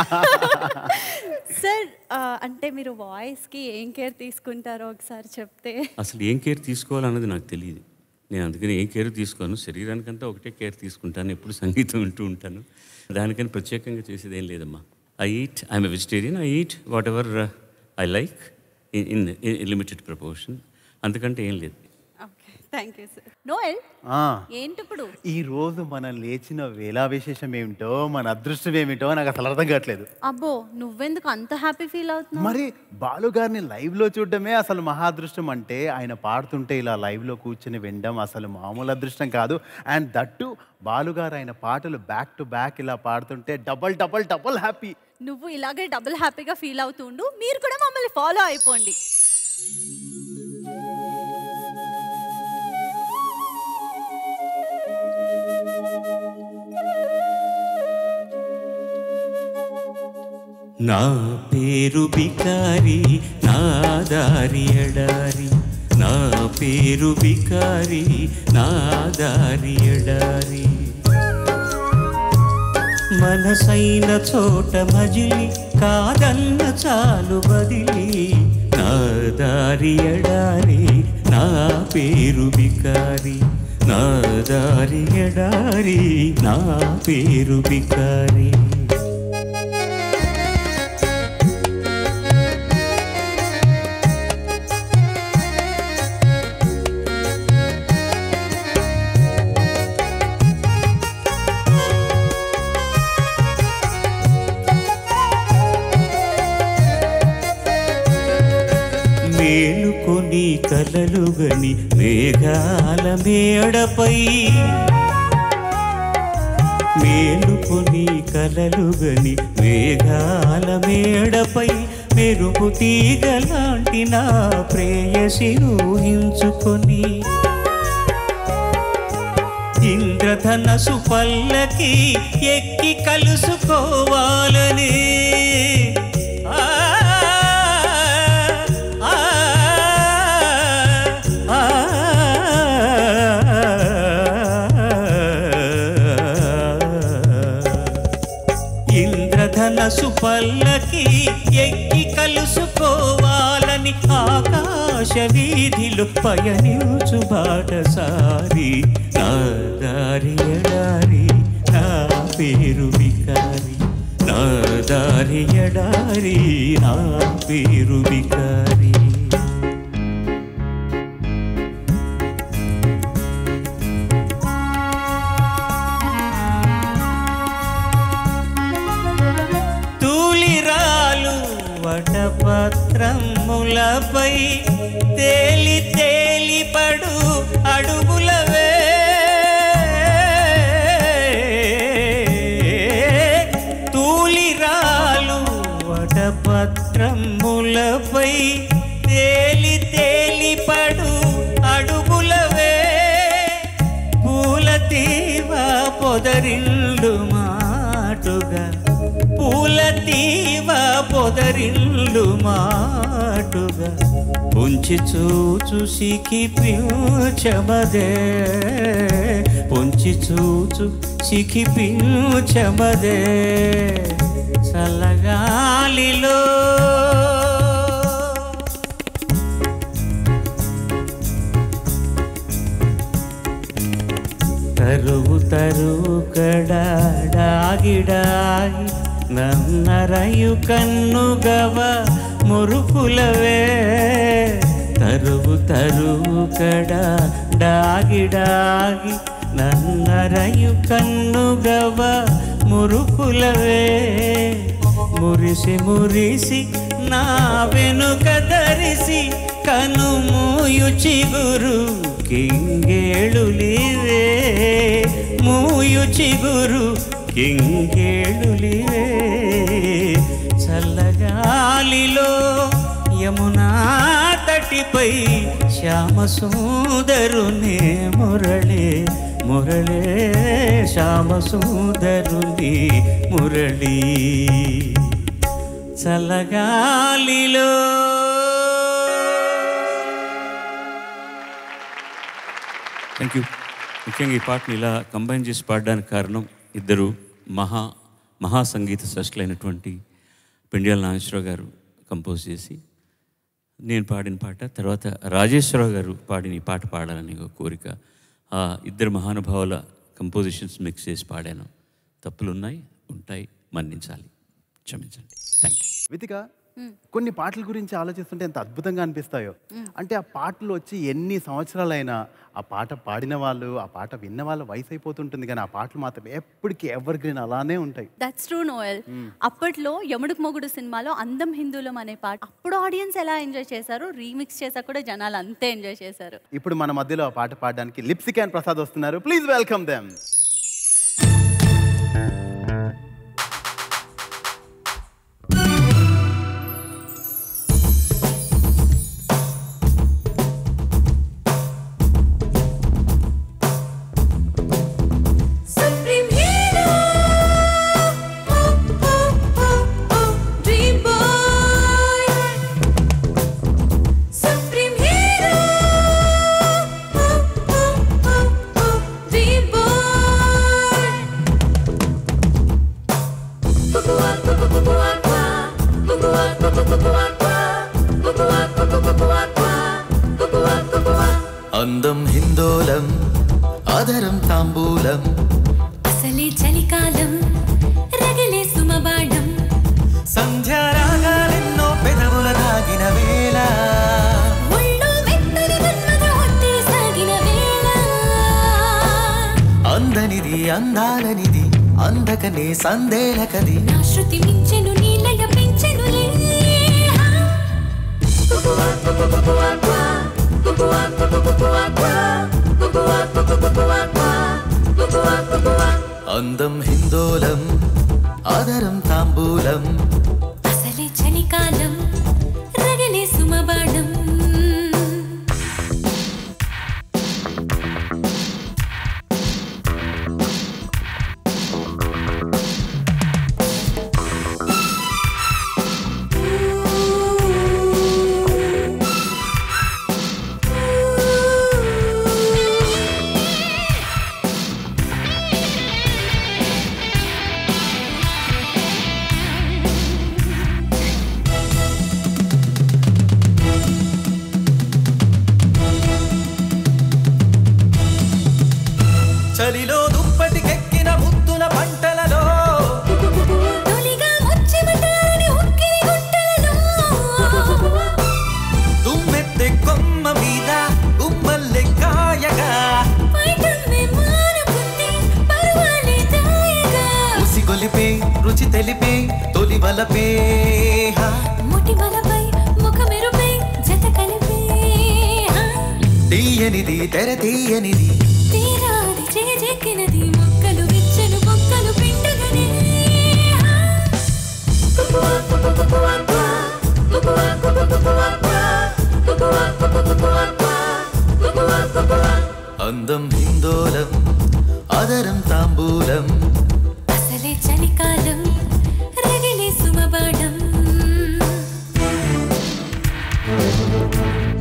సార్ ఆ, అంటే మీరు వాయిస్కి ఏం కేర్ తీసుకుంటారో ఒకసారి చెప్తే అసలు ఏం కేర్ తీసుకోవాలన్నది నాకు తెలియదు నేను అందుకని ఏం కేర్ తీసుకోను శరీరానికంతా ఒకటే కేర్ తీసుకుంటాను ఎప్పుడు సంగీతం వింటూ ఉంటాను దానికని ప్రత్యేకంగా చేసేది ఏం లేదమ్మా I eat I'm vegetarian I eat whatever I like in limited proportion అంతకంటే ఏం లేదు okay thank you sir Noel ఆ, ఏంటి ఇప్పుడు ఈ రోజు మనం లేచిన వేళా విశేషం ఏమిటో మన అదృష్టం ఏమిటో నాకు అసలు అర్థం కావట్లేదు అబ్బో నువ్వెందుకు అంత హ్యాపీ ఫీల్ అవుతున్నావు మరి బాలు గారిని లైవ్ లో చూడడమే అసలు మహా అదృష్టం అంటే ఆయన పాడుతుంటే ఇలా లైవ్ లో కూర్చొని వినడం అసలు మామూలు అదృష్టం కాదు అండ్ దట్టు బాలు గారు ఆయన పాటలు బ్యాక్ టు బ్యాక్ ఇలా పాడుతుంటే డబల్ డబల్ డబల్ హ్యాపీ నువ్వు ఇలాగే డబుల్ హ్యాపీగా ఫీల్ అవుతుండు మీరు కూడా మమ్మల్ని ఫాలో అయిపోండి నా పేరు బికారి నా దారి ఎడారి నా పేరు బికారి నా దారి ఎడారి మనసైన చోట మజిలి కాదన్న చాలు బదిలి నా దారి ఎడారి నా పేరు బికారి నా దారి ఎడారి నా పేరు బికారి మేలుకొని కలలుగని మేఘాల మేడపై మేలుకొని కలలుగని మేఘాల మేడపై మెరుపు తీగలాంటి నా ప్రేయసి ఊహించుకొని ఇంద్రధనసు పల్లకి ఎక్కి కలుసుకోవాలని ఆ, ఆ, ఆ, ఇంద్రధనసు పల్లకి ఎక్కి కలుసుకోవాలని ఆకాశ వీధిలో పయనించు బాటసారి నా దారి ఎడారి నా పేరు వికారి నా దారి ఎడారి నా పేరు వికారి తూలిరాలు వటపత్రములపై తేలి తేలి పడు అడుగులవే తూలిరాలు వటపత్రములపై తేలి తేలి పడు అడుగులవే పూల తీవ పొదరిల్లు మాటుగా పూల తీవ పొదరిల్లు మాటుగా పొంచి చూచు సికి పిల్చమదే పొంచి చూచు సికి పిల్చమదే చల్లగాలిలో తరువు తరువు కడాగిడాగి నన్నరయు కన్నుగవ మురుకులవే తరువు తరువు కడ డాగిడాగి నన్నరయు కన్నుగవ మురుకులవే మురిసి మురిసి నా వెనుక ధరిసి కనుమూయు చిగురు కింగేళులివే మూయు చిగురు కింగేళులివే చల్లగాలిలో యమునా తటిపై శ్యామ సుందరుని మురళి మురళే శ్యామ సుందరుని మురళి చల్లగాలిలో థ్యాంక్ యూ ముఖ్యంగా ఈ పాటని ఇలా కంబైన్ చేసి పాడడానికి కారణం ఇద్దరు మహా మహా సంగీత సృష్టిలైనటువంటి పెండియాల నాగేశ్వరరావు గారు కంపోజ్ చేసి నేను పాడిన పాట తర్వాత రాజేశ్వరరావు గారు పాడిన ఈ పాట పాడాలని ఒక కోరిక ఆ ఇద్దరు మహానుభావుల కంపోజిషన్స్ మిక్స్ చేసి పాడాను తప్పులున్నాయి ఉంటాయి మన్నించాలి క్షమించండి థ్యాంక్ యూ వితిక కొన్ని పాటల గురించి ఆలోచిస్తుంటే ఎంత అద్భుతంగా అనిపిస్తాయో అంటే ఆ పాటలు వచ్చి ఎన్ని సంవత్సరాలైనా ఆ పాట పాడిన వాళ్ళు ఆ పాట విన్న వాళ్ళ వయసు అయిపోతుంటుంది కానీ ఆ పాటలు మాత్రం ఎప్పటికీ ఎవర్ గ్రీన్ అలానే ఉంటాయి దట్స్ ట్రూ నోయల్ అప్పట్లో యముడుకు మొగుడు సినిమాలో అందం హిందూలం అనే పాట అప్పుడు ఆడియన్స్ ఎలా ఎంజాయ్ చేశారు రీమిక్స్ చేసా కూడా జనాలు అంతే ఎంజాయ్ చేశారు ఇప్పుడు మన మధ్యలో ఆ పాట పాడడానికి లిప్సికాన్ ప్రసాద్ వస్తున్నారు please welcome them Supreme hero, oh oh oh oh, dream boy. Supreme hero, oh oh oh oh, dream boy. Kukua kukua kukua kukua kukua kukua kukua kukua kukua kukua. అందం హిందోళం ఆదరం తాంబూలం అసలే చలికాలం రగిలే సుమబాణం సంధ్యారాగాలెన్నో పెదవుల దాగిన వేళ ఒళ్ళు మెత్తని మన్మథ ఒత్తిడి సాగిన వేళ అందనిది అందాలనిది అందకనే సందేలకది నా శృతి మించెను నీలయ పెంచెను అందం హిందోళం ఆదరం తాంబూలం అసలే చలికాలం రగిలే సుమబాణం చలిలో దుప్పటికెక్కిన ముద్దుల పంటలలో తొలిగా ముచ్చెమటారని ఉక్కిరి గుంటలలో దుమ్మెత్తె కొమ్మ మీద గుమ్మల్లె కాయగా పైటమ్మె మానుకుంది పర్వాలే దాయగా ఉసిగొలిపే రుచి తెలిపే తొలి వలపే హా. ముటిమలపై ముఖమెరుపై జత కలిపే తీయనిది తెర తీయనిది తీరాది చేజెక్కినది మొక్కలు విచ్చలు మొక్కలు పిండగనే అందం హిందోళం ఆదరం తాంబూలం అసలే చలికాలం రగిలే సుమబాణం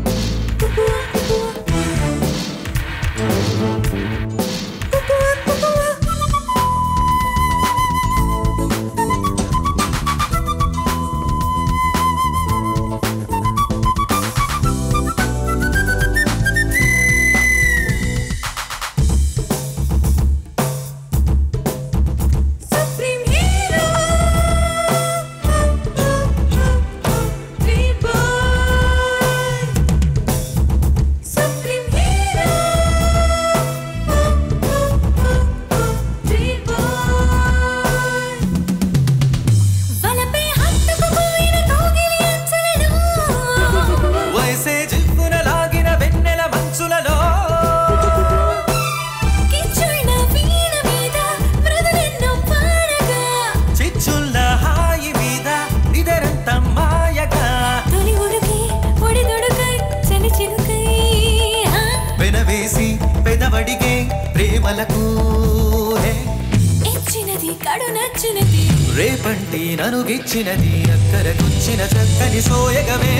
వేసి పెదవడిగే ప్రేమలకు హే. ఇచ్చినది కడు నచ్చినది రేపంటి ననుగిచ్చినది అక్కరకొచ్చిన చక్కని సోయగమే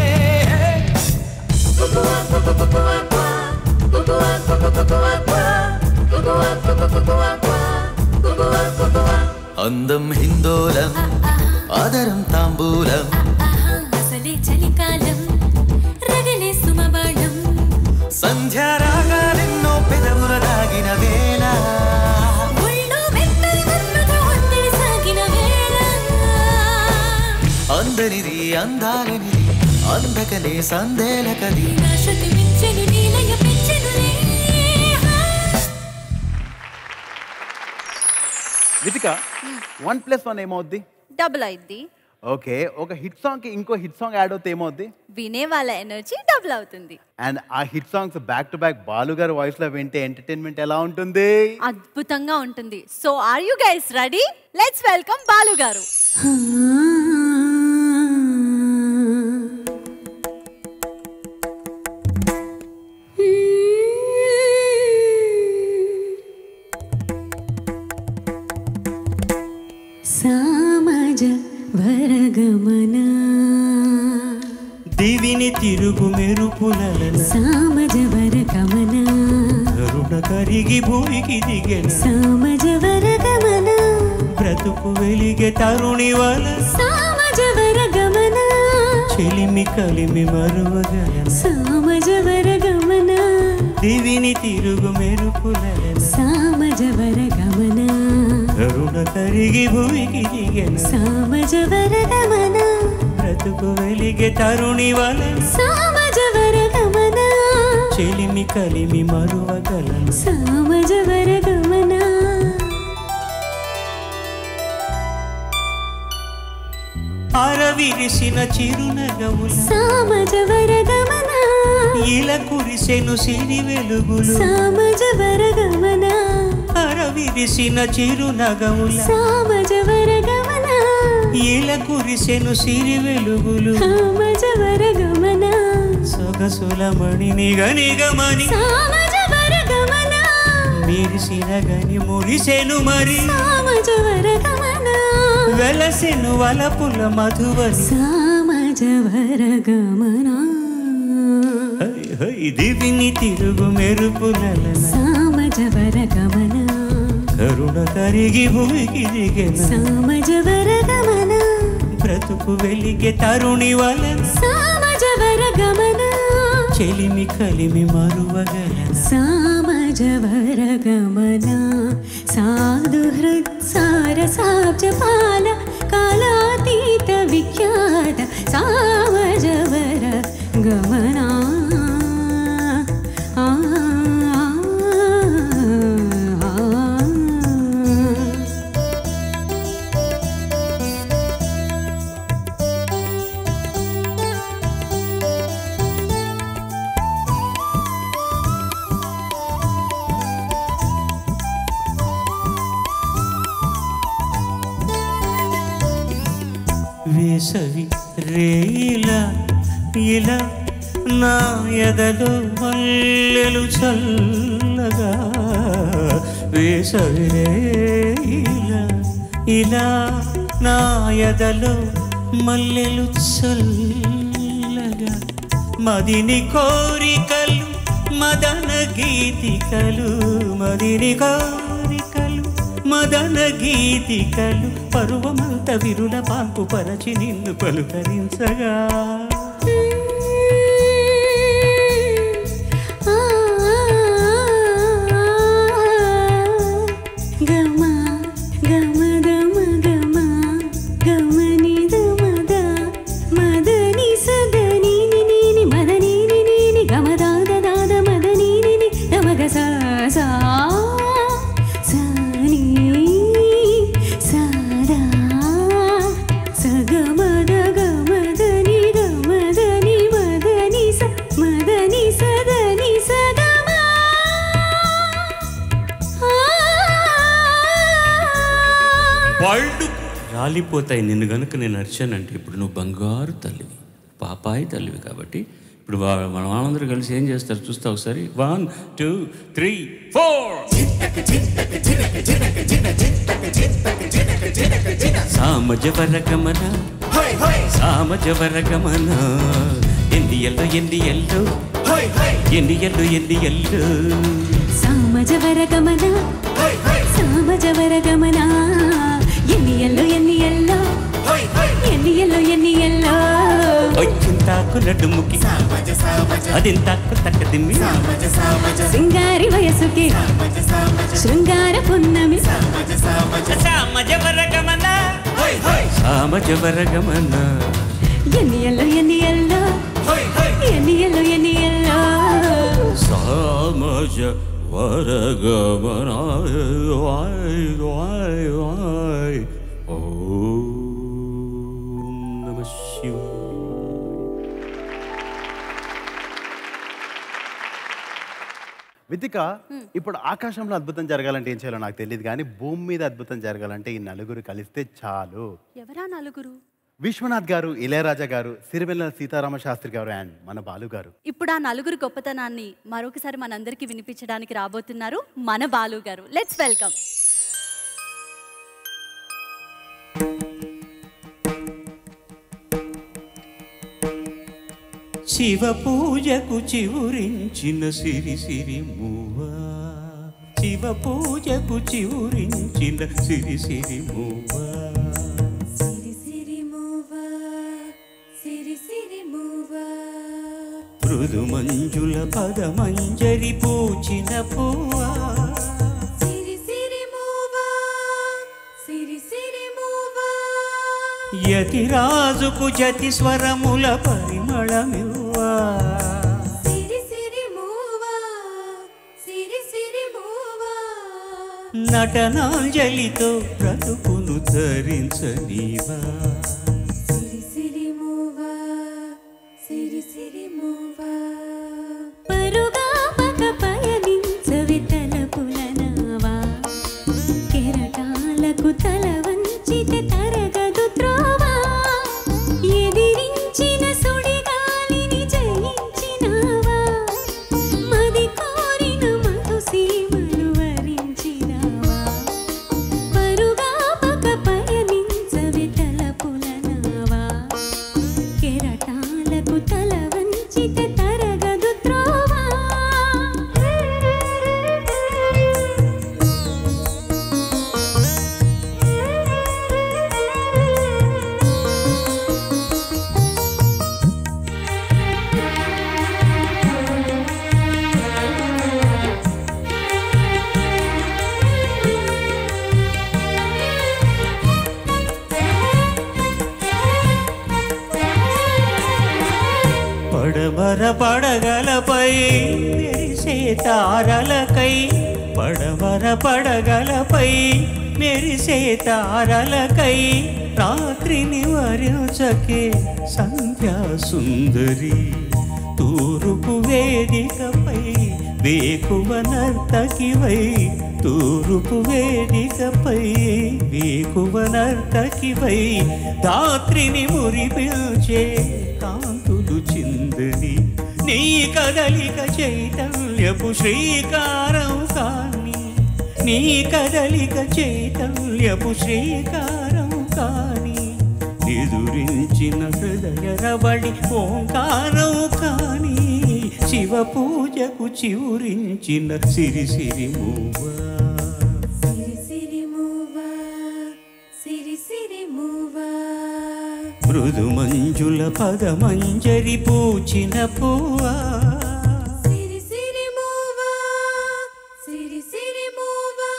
అందం హిందోళం ఆదరం తాంబూలం ఆహా, అసలే చలికాలం రగలే సుమబాణం సంధ్యారాగాలెన్నో పెదవుల దాగిన వేళ ఒళ్ళో మెత్తని మన్మథ ఒత్తిడి సాగిన వేళ అందరిది అందాలనిది అందకనే సందేలకది నా శృతి మించెను నీలయ పెంచెనులే వితిక వన్ ప్లస్ వన్ ఏమవుద్ది డబుల్ అయింది ఓకే ఒక హిట్ సాంగ్కి ఇంకో హిట్ సాంగ్ యాడ్ అవుతే ఏమవుద్ది వినే వాళ్ళ ఎనర్జీ డబుల్ అవుతుంది అండ్ ఆ hit songs back to back Balu గారి వాయిస్లో వింటే ఎంటర్టైన్మెంట్ ఎలా ఉంటుంది అద్భుతంగా ఉంటుంది so are you guys ready let's welcome Balu garu సామజ వరగమన దివిని తిరుగు మెరుపులన సామజ వరగమన కరుణ కరిగి భూమికి దిగెను సామజ వరగమన బ్రతుకు వెలిగే తరుణి వల సామజ వరగమన చెలిమి కలిమి మరువగలను సామజ వరగమన దివిని తిరుగు మెరుపులన సామజ వరగమన కరుణ కరిగి భూమికి దిగెను సామజ వరగమన బ్రతుకు వెలిగే తరుణి వల సామజ వరగమన చెలిమి కలిమి మరువగలను సామజ వరగమన అరవిరిసిన చిరునగవుల సామజ వరగమన ఇల కురిసెను సిరి వెలుగులు సామజ వరగమన అరవిరిసిన చిరునగవుల సామజ వరగమన ఇల కురిసెను సిరి వెలుగులు సామజ వరగమన సొగసుల మణిని గనిగమని సామజ వరగమన మెరిసిన గని మురిసెను మరి సామజ వరగమన వెలసెను వలపుల మధువని సామజ వరగమన హై హై దివిని తిరుగు మెరుపులన సామజ వరగమన కరుణ కరిగి భూమికి దిగెను సామజ వరగమన బ్రతుకు వెలిగే తరుణి వలన సామజ వరగమన చెలిమి కలిమి మరువగలను సామజ వరగమన సాధు హృద్ సారసాబ్జ పాల కాలాతీత విఖ్యాత సామజ వర గమన ఆ, ఆ, ఆ. వేసవి రేయిలా ఇలా నా ఎదలో మల్లెలు చల్లగా వేసవి రేయిలా ఇలా నా ఎదలో మల్లెలు చల్లగా మదిని కోరికలు మదన గీతికలు మదిని కోరికలు మదన గీతికలు పరువమంత విరుల పాన్పు పరచి నిన్ను పలుకరించగా గమ గమ గమ గమ గమని దమద మదని సదని నిని మదని నిని గమ దాద దాద మదని నిని గమగ సా సా సని సదా సగమద గమదని గమదని మదని స మదని సదని సగమ వాళ్ళు రాలిపోతాయి నిన్ను గనుక నేను నడిచానంటే ఇప్పుడు నువ్వు బంగారు తల్లివి పాపాయి తల్లివి కాబట్టి ఇప్పుడు వా- మన వాళ్ళందరూ కలిసి ఏం చేస్తారు చూస్తా ఒకసారి వన్ టూ త్రీ ఫోర్ సామజవర గమన సామజవర గమన ఎన్ని ఎల్లో ఎన్ని ఎల్లో ఎన్ని ఎల్లో ఎన్ని ఎల్లో సామజవర గమన సామజవర గమన ఎన్ని ఎల్లో ఎన్ని ఎల్లో ఎన్ని ఎల్లో ఎన్ని ఎల్లో వచ్చింతాకు నడుముకి అదింతాకు తక్క తిమ్మి సింగారి వయసుకి శృంగార పున్నమి సామజవర గమన సామజవర గమన ఎన్ని ఎల్లో ఎన్ని ఎల్లో ఎన్ని ఎల్లో ఎన్ని ఎల్లో సామజ వరగమన వాయ్ వాయ్ వాయ్ ఓం నమ శివాయ వితిక ఇప్పుడు ఆకాశంలో అద్భుతం జరగాలంటే ఏం చేయాలో నాకు తెలియదు కానీ భూమి మీద అద్భుతం జరగాలంటే ఈ నలుగురు కలిస్తే చాలు ఎవరా నలుగురు విశ్వనాథ్ గారు ఇళయరాజా గారు సిరివెల్ల సీతారామ శాస్త్రి గారు అండ్ మన బాలు గారు ఇప్పుడు ఆ నలుగురు గొప్పతనాన్ని మరొకసారి మనందరికీ వినిపించడానికి రాబోతున్నారు మన బాలు గారు లెట్స్ వెల్కమ్ శివ పూజకు చివురించిన సిరి సిరి మూవా శివ పూజకు చివురించిన సిరి సిరి మూవా సిరి సిరి మూవా సిరి సిరి మూవా మృదు మంజుల పద మంజరి పూచిన పువ్వా సిరి సిరి మూవా సిరి సిరి మూవా యతిరాజుకు జతి స్వరముల పరిమళమివ్వా సిరి సిరి మూవా సిరి సిరి మూవా నటనాంజలితో బ్రతుకును ధరించనీవా సిరి సిరి మూవా సిరి సిరి మూవా పరుగా పక పయనించవి తలపుల నావా కెరటాలకు తల వంచితే తరగదు త్రోవా ఎదిరించిన సుడిగాలిని జయించినావా మది కోరిన మధు సీమలు వరించినావా పరుగా పక పయనించవి తలపుల నావా కెరటాలకు తల వంచితే తరగదు త్రోవా పడమర పడగలపై మెరిసే తారలకై పడమర పడగలపై మెరిసే తారలకై రాత్రిని వరించకే సంధ్యా సుందరి తూర్పు వేదికపై వేకువ నర్తకివై తూర్పు వేదికపై వేకువ నర్తకివై దాత్రిని మురిపిల్చే కాంతులు చిందని నీ కదలిక చైతన్యపు శ్రీకారం కాని నీ కదలిక చైతన్యపు శ్రీకారం కాని ఎదురించిన హృదయ రవళి ఓంకారం కాని శివ పూజకు చివురించిన సిరి సిరి మూవా సిరి సిరి మూవా సిరి సిరి మూవా మృదు మంజుల పద మంజరి పూచిన పువ్వా సిరి సిరి మూవా సిరి సిరి మూవా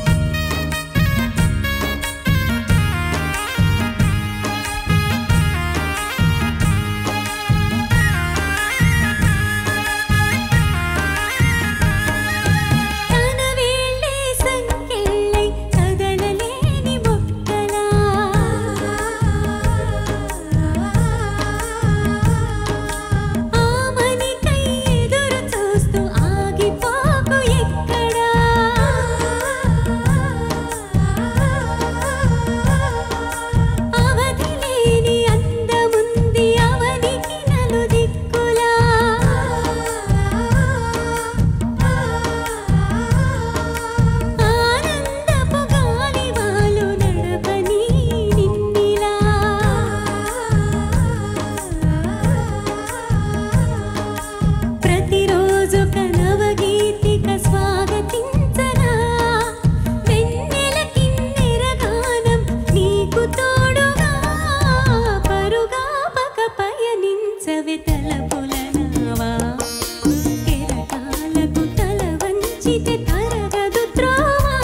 ఆ పయనించవే తలపులనావా కెరటాలకు తల వంచితే తరగదు త్రోవా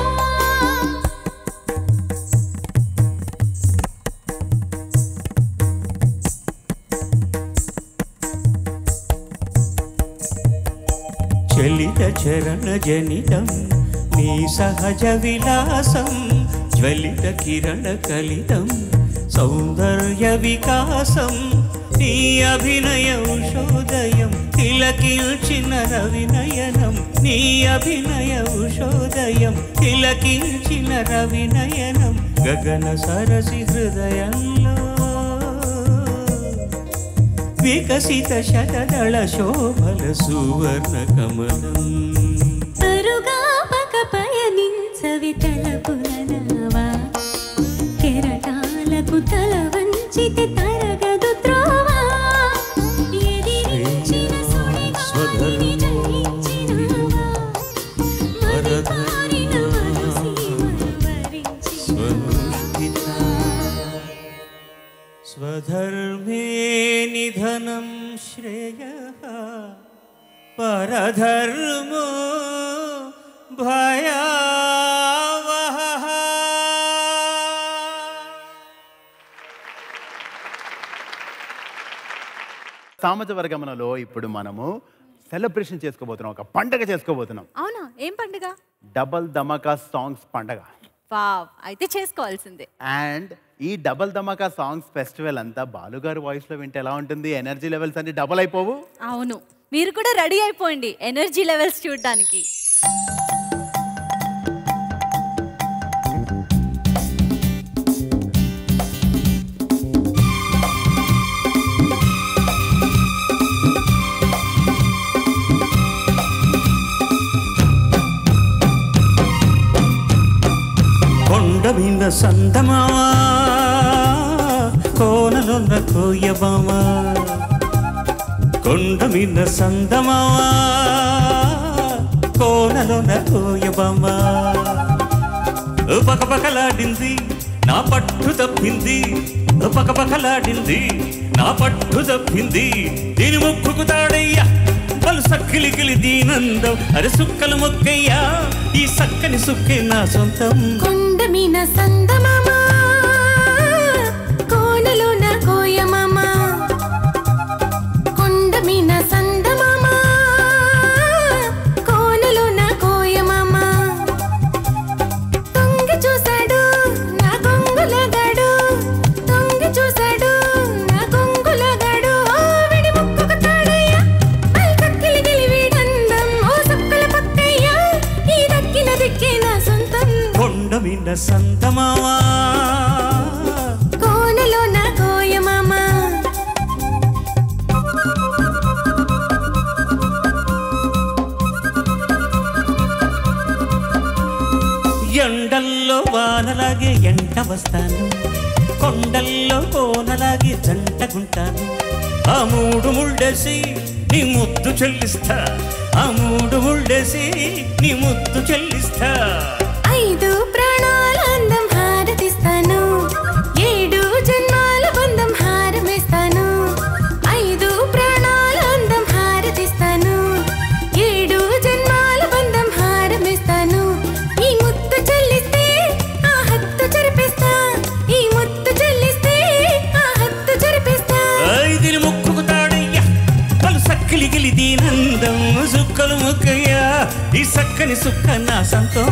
చలిత చరణ జనితం నీ సహజ విలాసం జ్వలిత కిరణ కలితం సౌందర్య వికాసం నీ అభినయ ఉషోదయం తిలకిల్చిన రవినయనం నీ అభినయ ఉషోదయం తిలకిల్చిన రవినయనం గగన సరసి హృదయంలో వికసిత శతదళ శోభల సువర్ణ కమలం తరుగాపక పయనించవి తలపులనావా కెరటాలకు తల వంచితే తరగదు త్రోవా ఎదిరించిన సుడిగాలిని జయించినావా మదిపారిన మనసీమను వరించి స్వనుష్ఠిత స్వధర్మే నిధనం శ్రేయ పరధర్మో భయావహ సామాజ వర్గమనలో ఇప్పుడు మనము సెలబ్రేషన్ చేసుకోబోతున్నాం ఒక పండగ చేసుకోబోతున్నాం అవునా ఏం పండుగ డబల్ ధమాకా సాంగ్స్ పండగ వావ్ అయితే చేసుకోవాల్సిందే అండ్ ఈ డబల్ ధమాకా సాంగ్స్ ఫెస్టివల్ అంతా బాలుగారు వాయిస్లో వింటే ఎలా ఉంటుంది ఎనర్జీ లెవెల్స్ అన్ని డబల్ అయిపోవు అవును మీరు కూడా రెడీ అయిపోండి ఎనర్జీ లెవెల్స్ చూడడానికి కొండ మీద సందమావా కోనలున్న కోయబామా కొండ మీద సందమావా కోనలున్న కోయబామా పకపకలాడింది నా పట్టు తప్పింది పకపకలాడింది నా పట్టు తప్పింది దీని ముక్కుకు తాడయ్యా పలు సక్కిలికిలి దీనందం అరే సుక్కల మొక్కయ్యా ఈ సక్కని సుక్కే నా సొంతం కొండ మీన సందమామ కోనలోన కోయమామ కొండ మీన సందమామ కోనలోన కోయమామ తొంగి చూశాడు నా కొంగులగాడు తొంగి చూశాడు నా కొంగులగాడు ఓ విడి ముక్కుకు తాడయ్య పల్ కక్కిలి గిలి వీడందం ఓ సుక్కల పక్కయ్య ఈ దక్కిన దిక్కే నా సొంతం కొండ మీద సంతమావా కోనలోన కోయమామ ఎండల్లో వానలాగే ఎంట వస్తాను కొండల్లో కోనలాగే జంటగుంటాను ఆ మూడు ముళ్ళేసి నీ ముద్దు చెల్లిస్తా ఆ మూడు ముళ్ళేసి నీ ముద్దు చెల్లిస్తా ఐదు ప్రాణాల అందం హారతిస్తాను ఏడు జన్మాల బంధం హారమేస్తాను ఐదు ప్రాణాల అందం హారతిస్తాను ఏడు జన్మాల బంధం హారమేస్తాను ఈ ముత్తు చెల్లిస్తే ఆ హత్తు జరిపిస్తా ఈ ముత్తు చెల్లిస్తే ఆ హత్తు జరిపిస్తా ఐదిని ముక్కుకు తాడయ్యా పలు సక్కిలి గిలి దీనందం సుక్కలు ముక్కయ్యా ఈ సక్కని సుక్క నా సంతం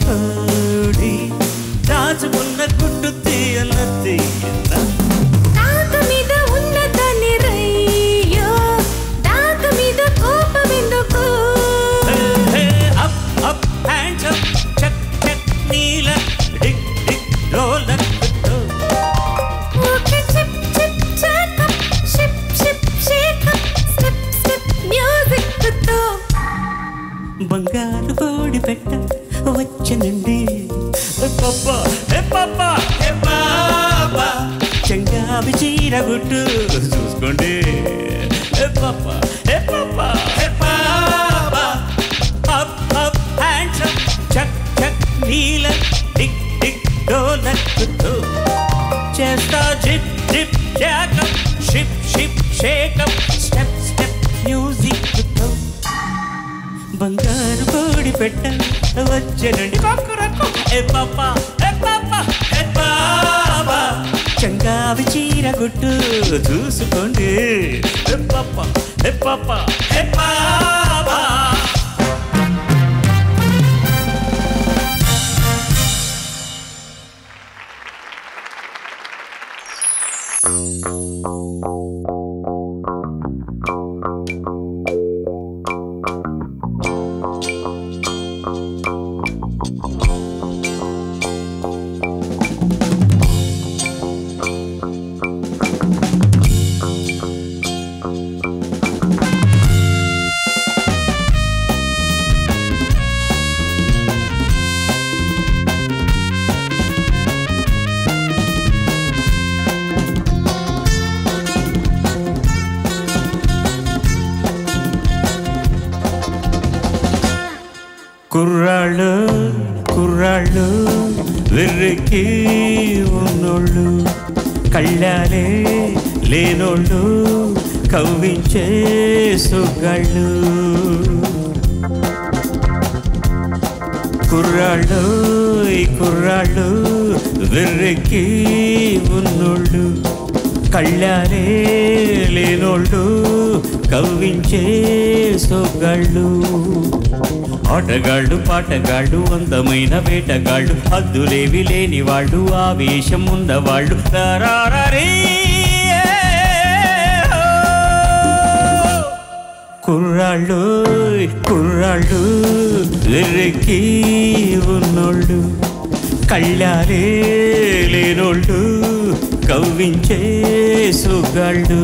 ఓడి దాచుకున్న గుడ్డు తీయన తీయన తాత మీద ఉన్న దాన్ని రయ్యో తాత మీద కోపం ఎందుకు up up hands up check check నీల డిక్ డిక్ రోలర్ ఓకే చిప్ చిప్ చాకప్ ship ship shake up step step music తో బంగారు కోడి పెట్ట వచ్చనండి పప్ప హే పప్ప హే పాప చెంగావి చీర గుట్టు చూసుకోండి హే పప్ప హే పప్ప హే పాప అప్ అప్ హ్యాండ్స్ అప్ చక్ చక్ నీల టిక్ టిక్ డోలర్ గుట్టు చేస్తా zip zip jack up ship ship shake up step step music గుట్టు బంగారు కోడి పెట్ట వచ్చనండి కొక్కరొక్క. ఏ పాప ఏ పాప ఏ పాప చంగావి చీర గుట్టు చూసుకోండి ఏ పాప ఏ పాప ఏ పాప కుర్రాళ్ళు కుర్రాళ్ళు వెర్రెక్కి ఉన్నోళ్ళు కళ్ళాలే లేనోళ్ళు కవ్వించే సుగాళ్ళు కుర్రాళ్ళు ఈ కుర్రాళ్ళు వెర్రెక్కి ఉన్నోళ్ళు కళ్ళారే లేనోళ్ళు కవ్వించే సొగ్గాళ్ళు ఆటగాళ్ళు పాటగాళ్ళు అందమైన వేటగాళ్ళు హద్దులేవి లేని వాళ్ళు ఆవేశం ఉన్నవాళ్ళు రారారే కుర్రాళ్ళు కుర్రాళ్ళు వెర్రెక్కి ఉన్నోళ్ళు కళ్ళారే లేనోళ్ళు కవ్వించే సుగాళ్ళు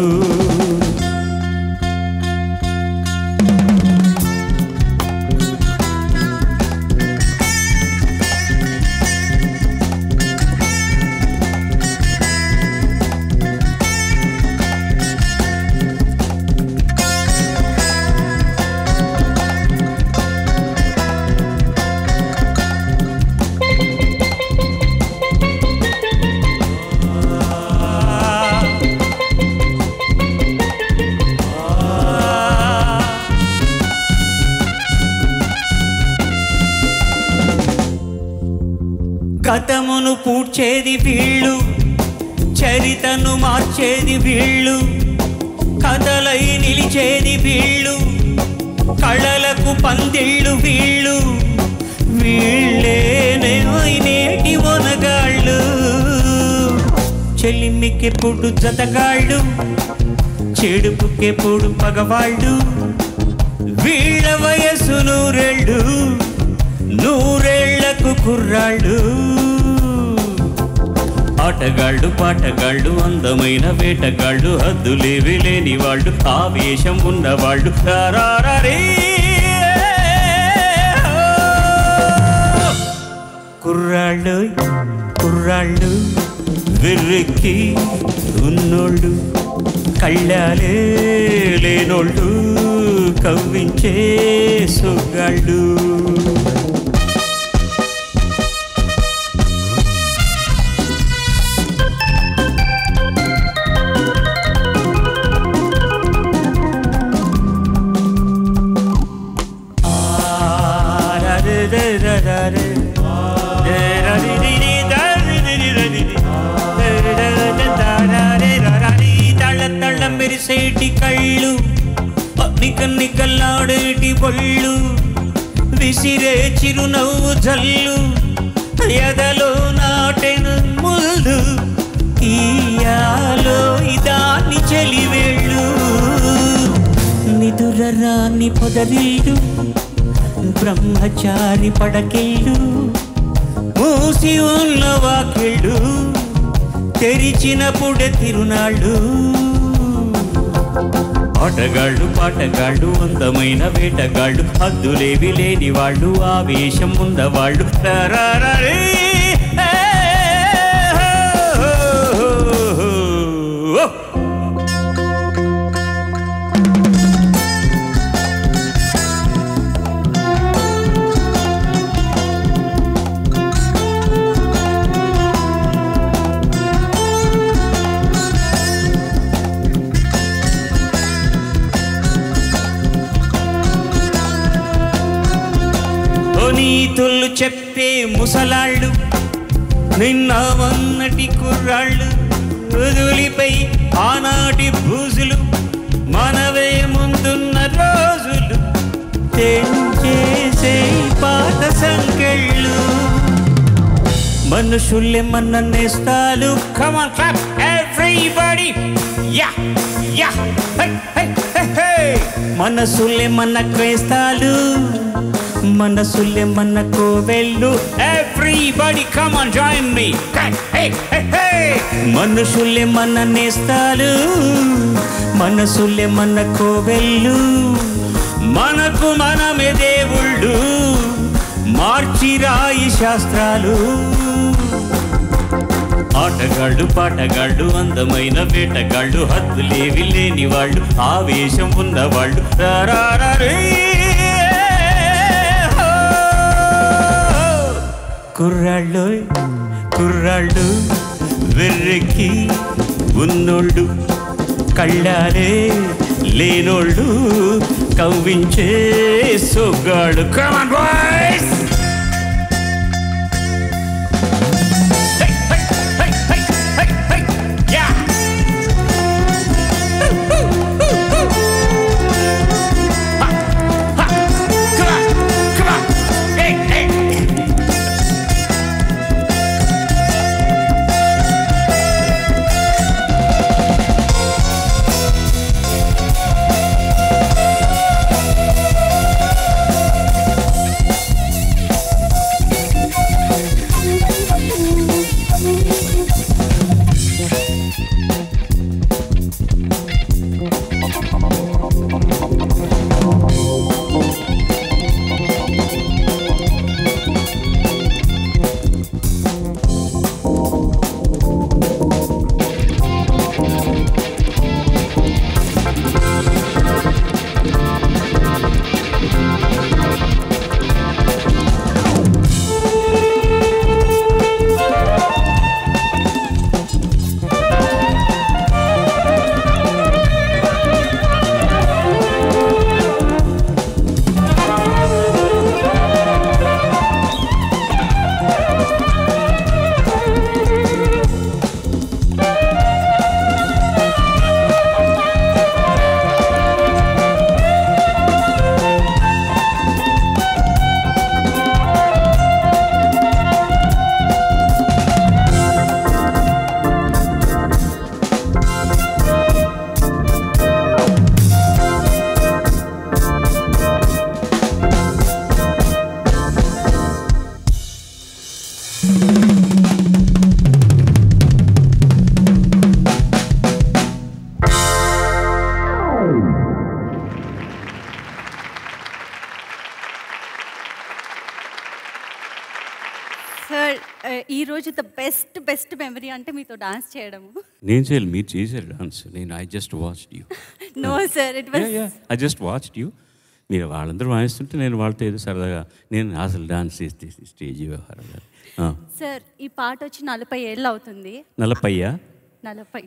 గతమును పూడ్చేది వీళ్ళు చరితను మార్చేది వీళ్ళు కథలై నిలిచేది వీళ్ళు కళలకు పందిళ్ళు వీళ్ళు వీళ్ళేనేమో నేటి ఒనగాళ్ళు చెల్లిమికెప్పుడు జతగాళ్ళు చెడుపుకెప్పుడు పగవాళ్ళు వీళ్ళ వయసు నూరేళ్ళు నూరేళ్లకు కుర్రాళ్ళు ఆటగాళ్ళు పాటగాళ్ళు అందమైన వేటగాళ్ళు హద్దులేవి లేని వాళ్ళు ఆవేశం ఉన్నవాళ్ళు రారారే కుర్రాళ్ళు కుర్రాళ్ళు వెర్రెక్కి ఉన్నోళ్ళు కళ్ళాలే లేనోళ్ళు కవ్వించే సొగ్గాళ్ళు తళ్ళ తళ్ళ మెరిసేటి కళ్ళు నిక నికలాడేటి పళ్ళు విసిరే చిరునవ్వు జల్లు ఎదలో నాటెను ముళ్ళు ఈయాలో ఇదాన్ని చెలివేళ్ళు నిదురరాని పొదరిల్లు బ్రహ్మచారి పడకెళ్ళు మూసి ఉన్న వాకిళ్ళు తెరిచినప్పుడే తిరునాళ్ళు ఆటగాళ్ళు పాటగాళ్ళు అందమైన వేటగాళ్ళు హద్దులేవి లేని వాళ్ళు ఆవేశం ఉన్నవాళ్ళు రారారే. ఓ! ఓ నీతులు చెప్పే ముసలాళ్ళు నిన్న మొన్నటి కుర్రాళ్ళు వదులిపై ఆనాటి బూజులు మనవే ముందున్న రోజులు తెంచేసే పాత సంకెళ్ళు మనుషులే నేస్తాలు కమాన్ క్లాప్ ఎవ్రీబడి యా యా హై హై హై హై మనసులే మన క్వేస్తాలు మనసులే మన కోవెళ్ళు ఎవ్రీబడి కమాన్ జాయిన్ మీ హై హై హై మనుషులే మన నేస్తాలు మనసులే మన కోవెళ్ళు మనకు మనమే దేవుళ్ళు మార్చిరాయి శాస్త్రాలు ఆటగాళ్ళు పాటగాళ్ళు అందమైన వేటగాళ్ళు హద్దులేవి లేని వాళ్ళు ఆవేశం ఉన్నవాళ్ళు రారారే. కుర్రాళ్ళు కుర్రాళ్ళు వెర్రెక్కి ఉన్నోళ్ళు కళ్ళారే లేనోళ్ళు కవ్వించే సొగ్గాడు కమాన్ బాయ్స్ సార్ ఈ రోజు ద బెస్ట్ బెస్ట్ మెమరీ అంటే మీతో డాన్స్ చేయడము నేను చేయాలి మీరు చేశారు డాన్స్ నేను I just watched you no sir it was I just watched you మీరు వాళ్ళందరూ వాయిస్తుంటే నేను వాళ్ళతో ఏదో సరదాగా నేను అసలు డాన్స్ చేస్తే స్టేజ్ వ్యవహారం కాదు. ఆ, సార్ ఈ పాట వచ్చి నలభై ఏళ్ళు అవుతుంది నలభయ్యా నలభై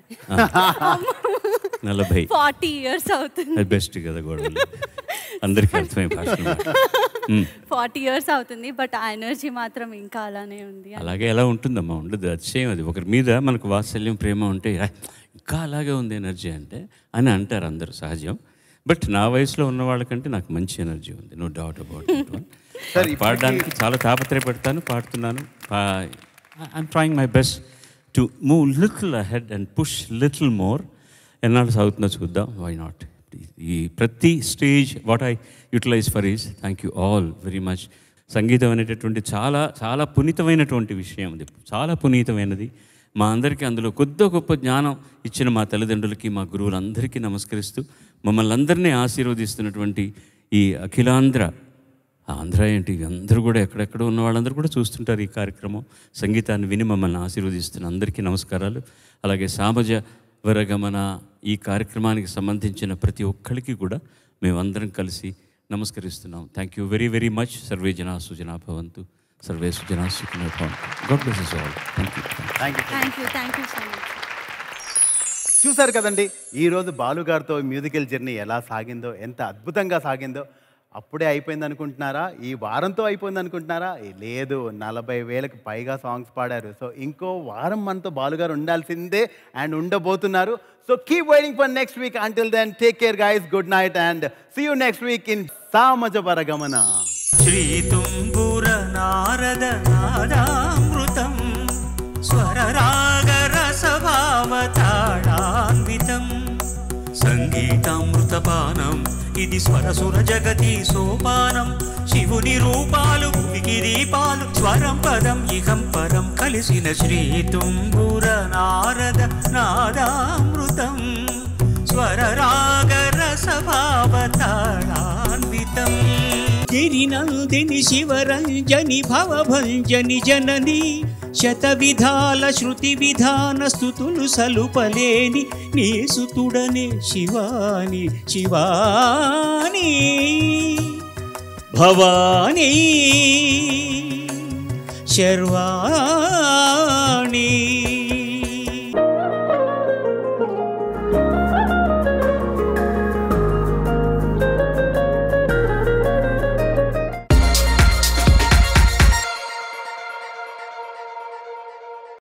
నలభై ఫార్టీ ఇయర్స్ అవుతుంది అది బెస్ట్ కదా గొడవలు అందరికీ అర్థమయ్యే భాష ఫార్టీ ఇయర్స్ అవుతుంది బట్ ఆ ఎనర్జీ మాత్రం ఇంకా అలానే ఉంది అలాగే ఎలా ఉంటుందమ్మా ఉండదు అతిశయం అది ఒకరి మీద మనకు వాత్సల్యం ప్రేమ ఉంటే "ఆ, ఇంకా అలాగే ఉంది ఎనర్జీ అంటే అని అంటారు అందరూ సహజం బట్ నా వయసులో ఉన్న వాళ్ళకంటే నాకు మంచి ఎనర్జీ ఉంది no doubt about it sir పాడడానికి చాలా తాపత్రయపడతాను పాడుతున్నాను I'm trying my best to move little ahead and push little more ఎన్నాళ్ళు సాగుతుందో చూద్దాం వై నాట్ ఈ ప్రతి stage what I utilize for is thank you all very much సంగీతం అనేటటువంటి చాలా చాలా పునీతమైనటువంటి విషయం ఇది చాలా పునీతమైనది మా అందరికీ అందులో కొద్ది గొప్ప జ్ఞానం ఇచ్చిన మా తల్లిదండ్రులకి మా గురువులందరికీ నమస్కరిస్తూ మమ్మల్ని అందరినీ ఆశీర్వదిస్తున్నటువంటి ఈ అఖిలాంధ్ర ఆంధ్ర ఏంటి అందరూ కూడా ఎక్కడెక్కడ ఉన్న వాళ్ళందరూ కూడా చూస్తుంటారు ఈ కార్యక్రమం సంగీతాన్ని విని మమ్మల్ని ఆశీర్వదిస్తున్న అందరికీ నమస్కారాలు అలాగే సామజ వరగమన ఈ కార్యక్రమానికి సంబంధించిన ప్రతి ఒక్కరికి కూడా మేమందరం కలిసి నమస్కరిస్తున్నాం thank you very very much సర్వే జనా సుజనా భవంతు సర్వే సుజనా సుఖిన భవంతు God bless all thank you thank you thank you thank you so much చూశారు కదండి ఈరోజు బాలుగారితో మ్యూజికల్ జర్నీ ఎలా సాగిందో ఎంత అద్భుతంగా సాగిందో అప్పుడే అయిపోయింది అనుకుంటున్నారా ఈ వారంతో అయిపోయింది అనుకుంటున్నారా ఏ, లేదు నలభై వేలకు పైగా సాంగ్స్ పాడారు సో ఇంకో వారం మనతో బాలుగారు ఉండాల్సిందే అండ్ ఉండబోతున్నారు so keep waiting for next week until then take care guys good night and see you next week in Samajavaragamana శ్రీతుంబుర నారద నాదామృతం స్వరరాగరసభావతాళాన్వితం సంగీతామృతపానం ఇది స్వరసుర జగతి సోపానం శివుని రూపాలు భువికి దీపాలు స్వరం పదం ఇహం పరం కలిసిన శ్రీతుంబుర నారద నాదామృతం స్వరరాగరసభావతాళాన్వితం గిరినందిని శివరంజని భవభంజని జనని శత విధాల శృతి విధాన స్థుతులు సలుపలేని నీ సుతుడనే శివాని శివాని భవానీ శర్వాణి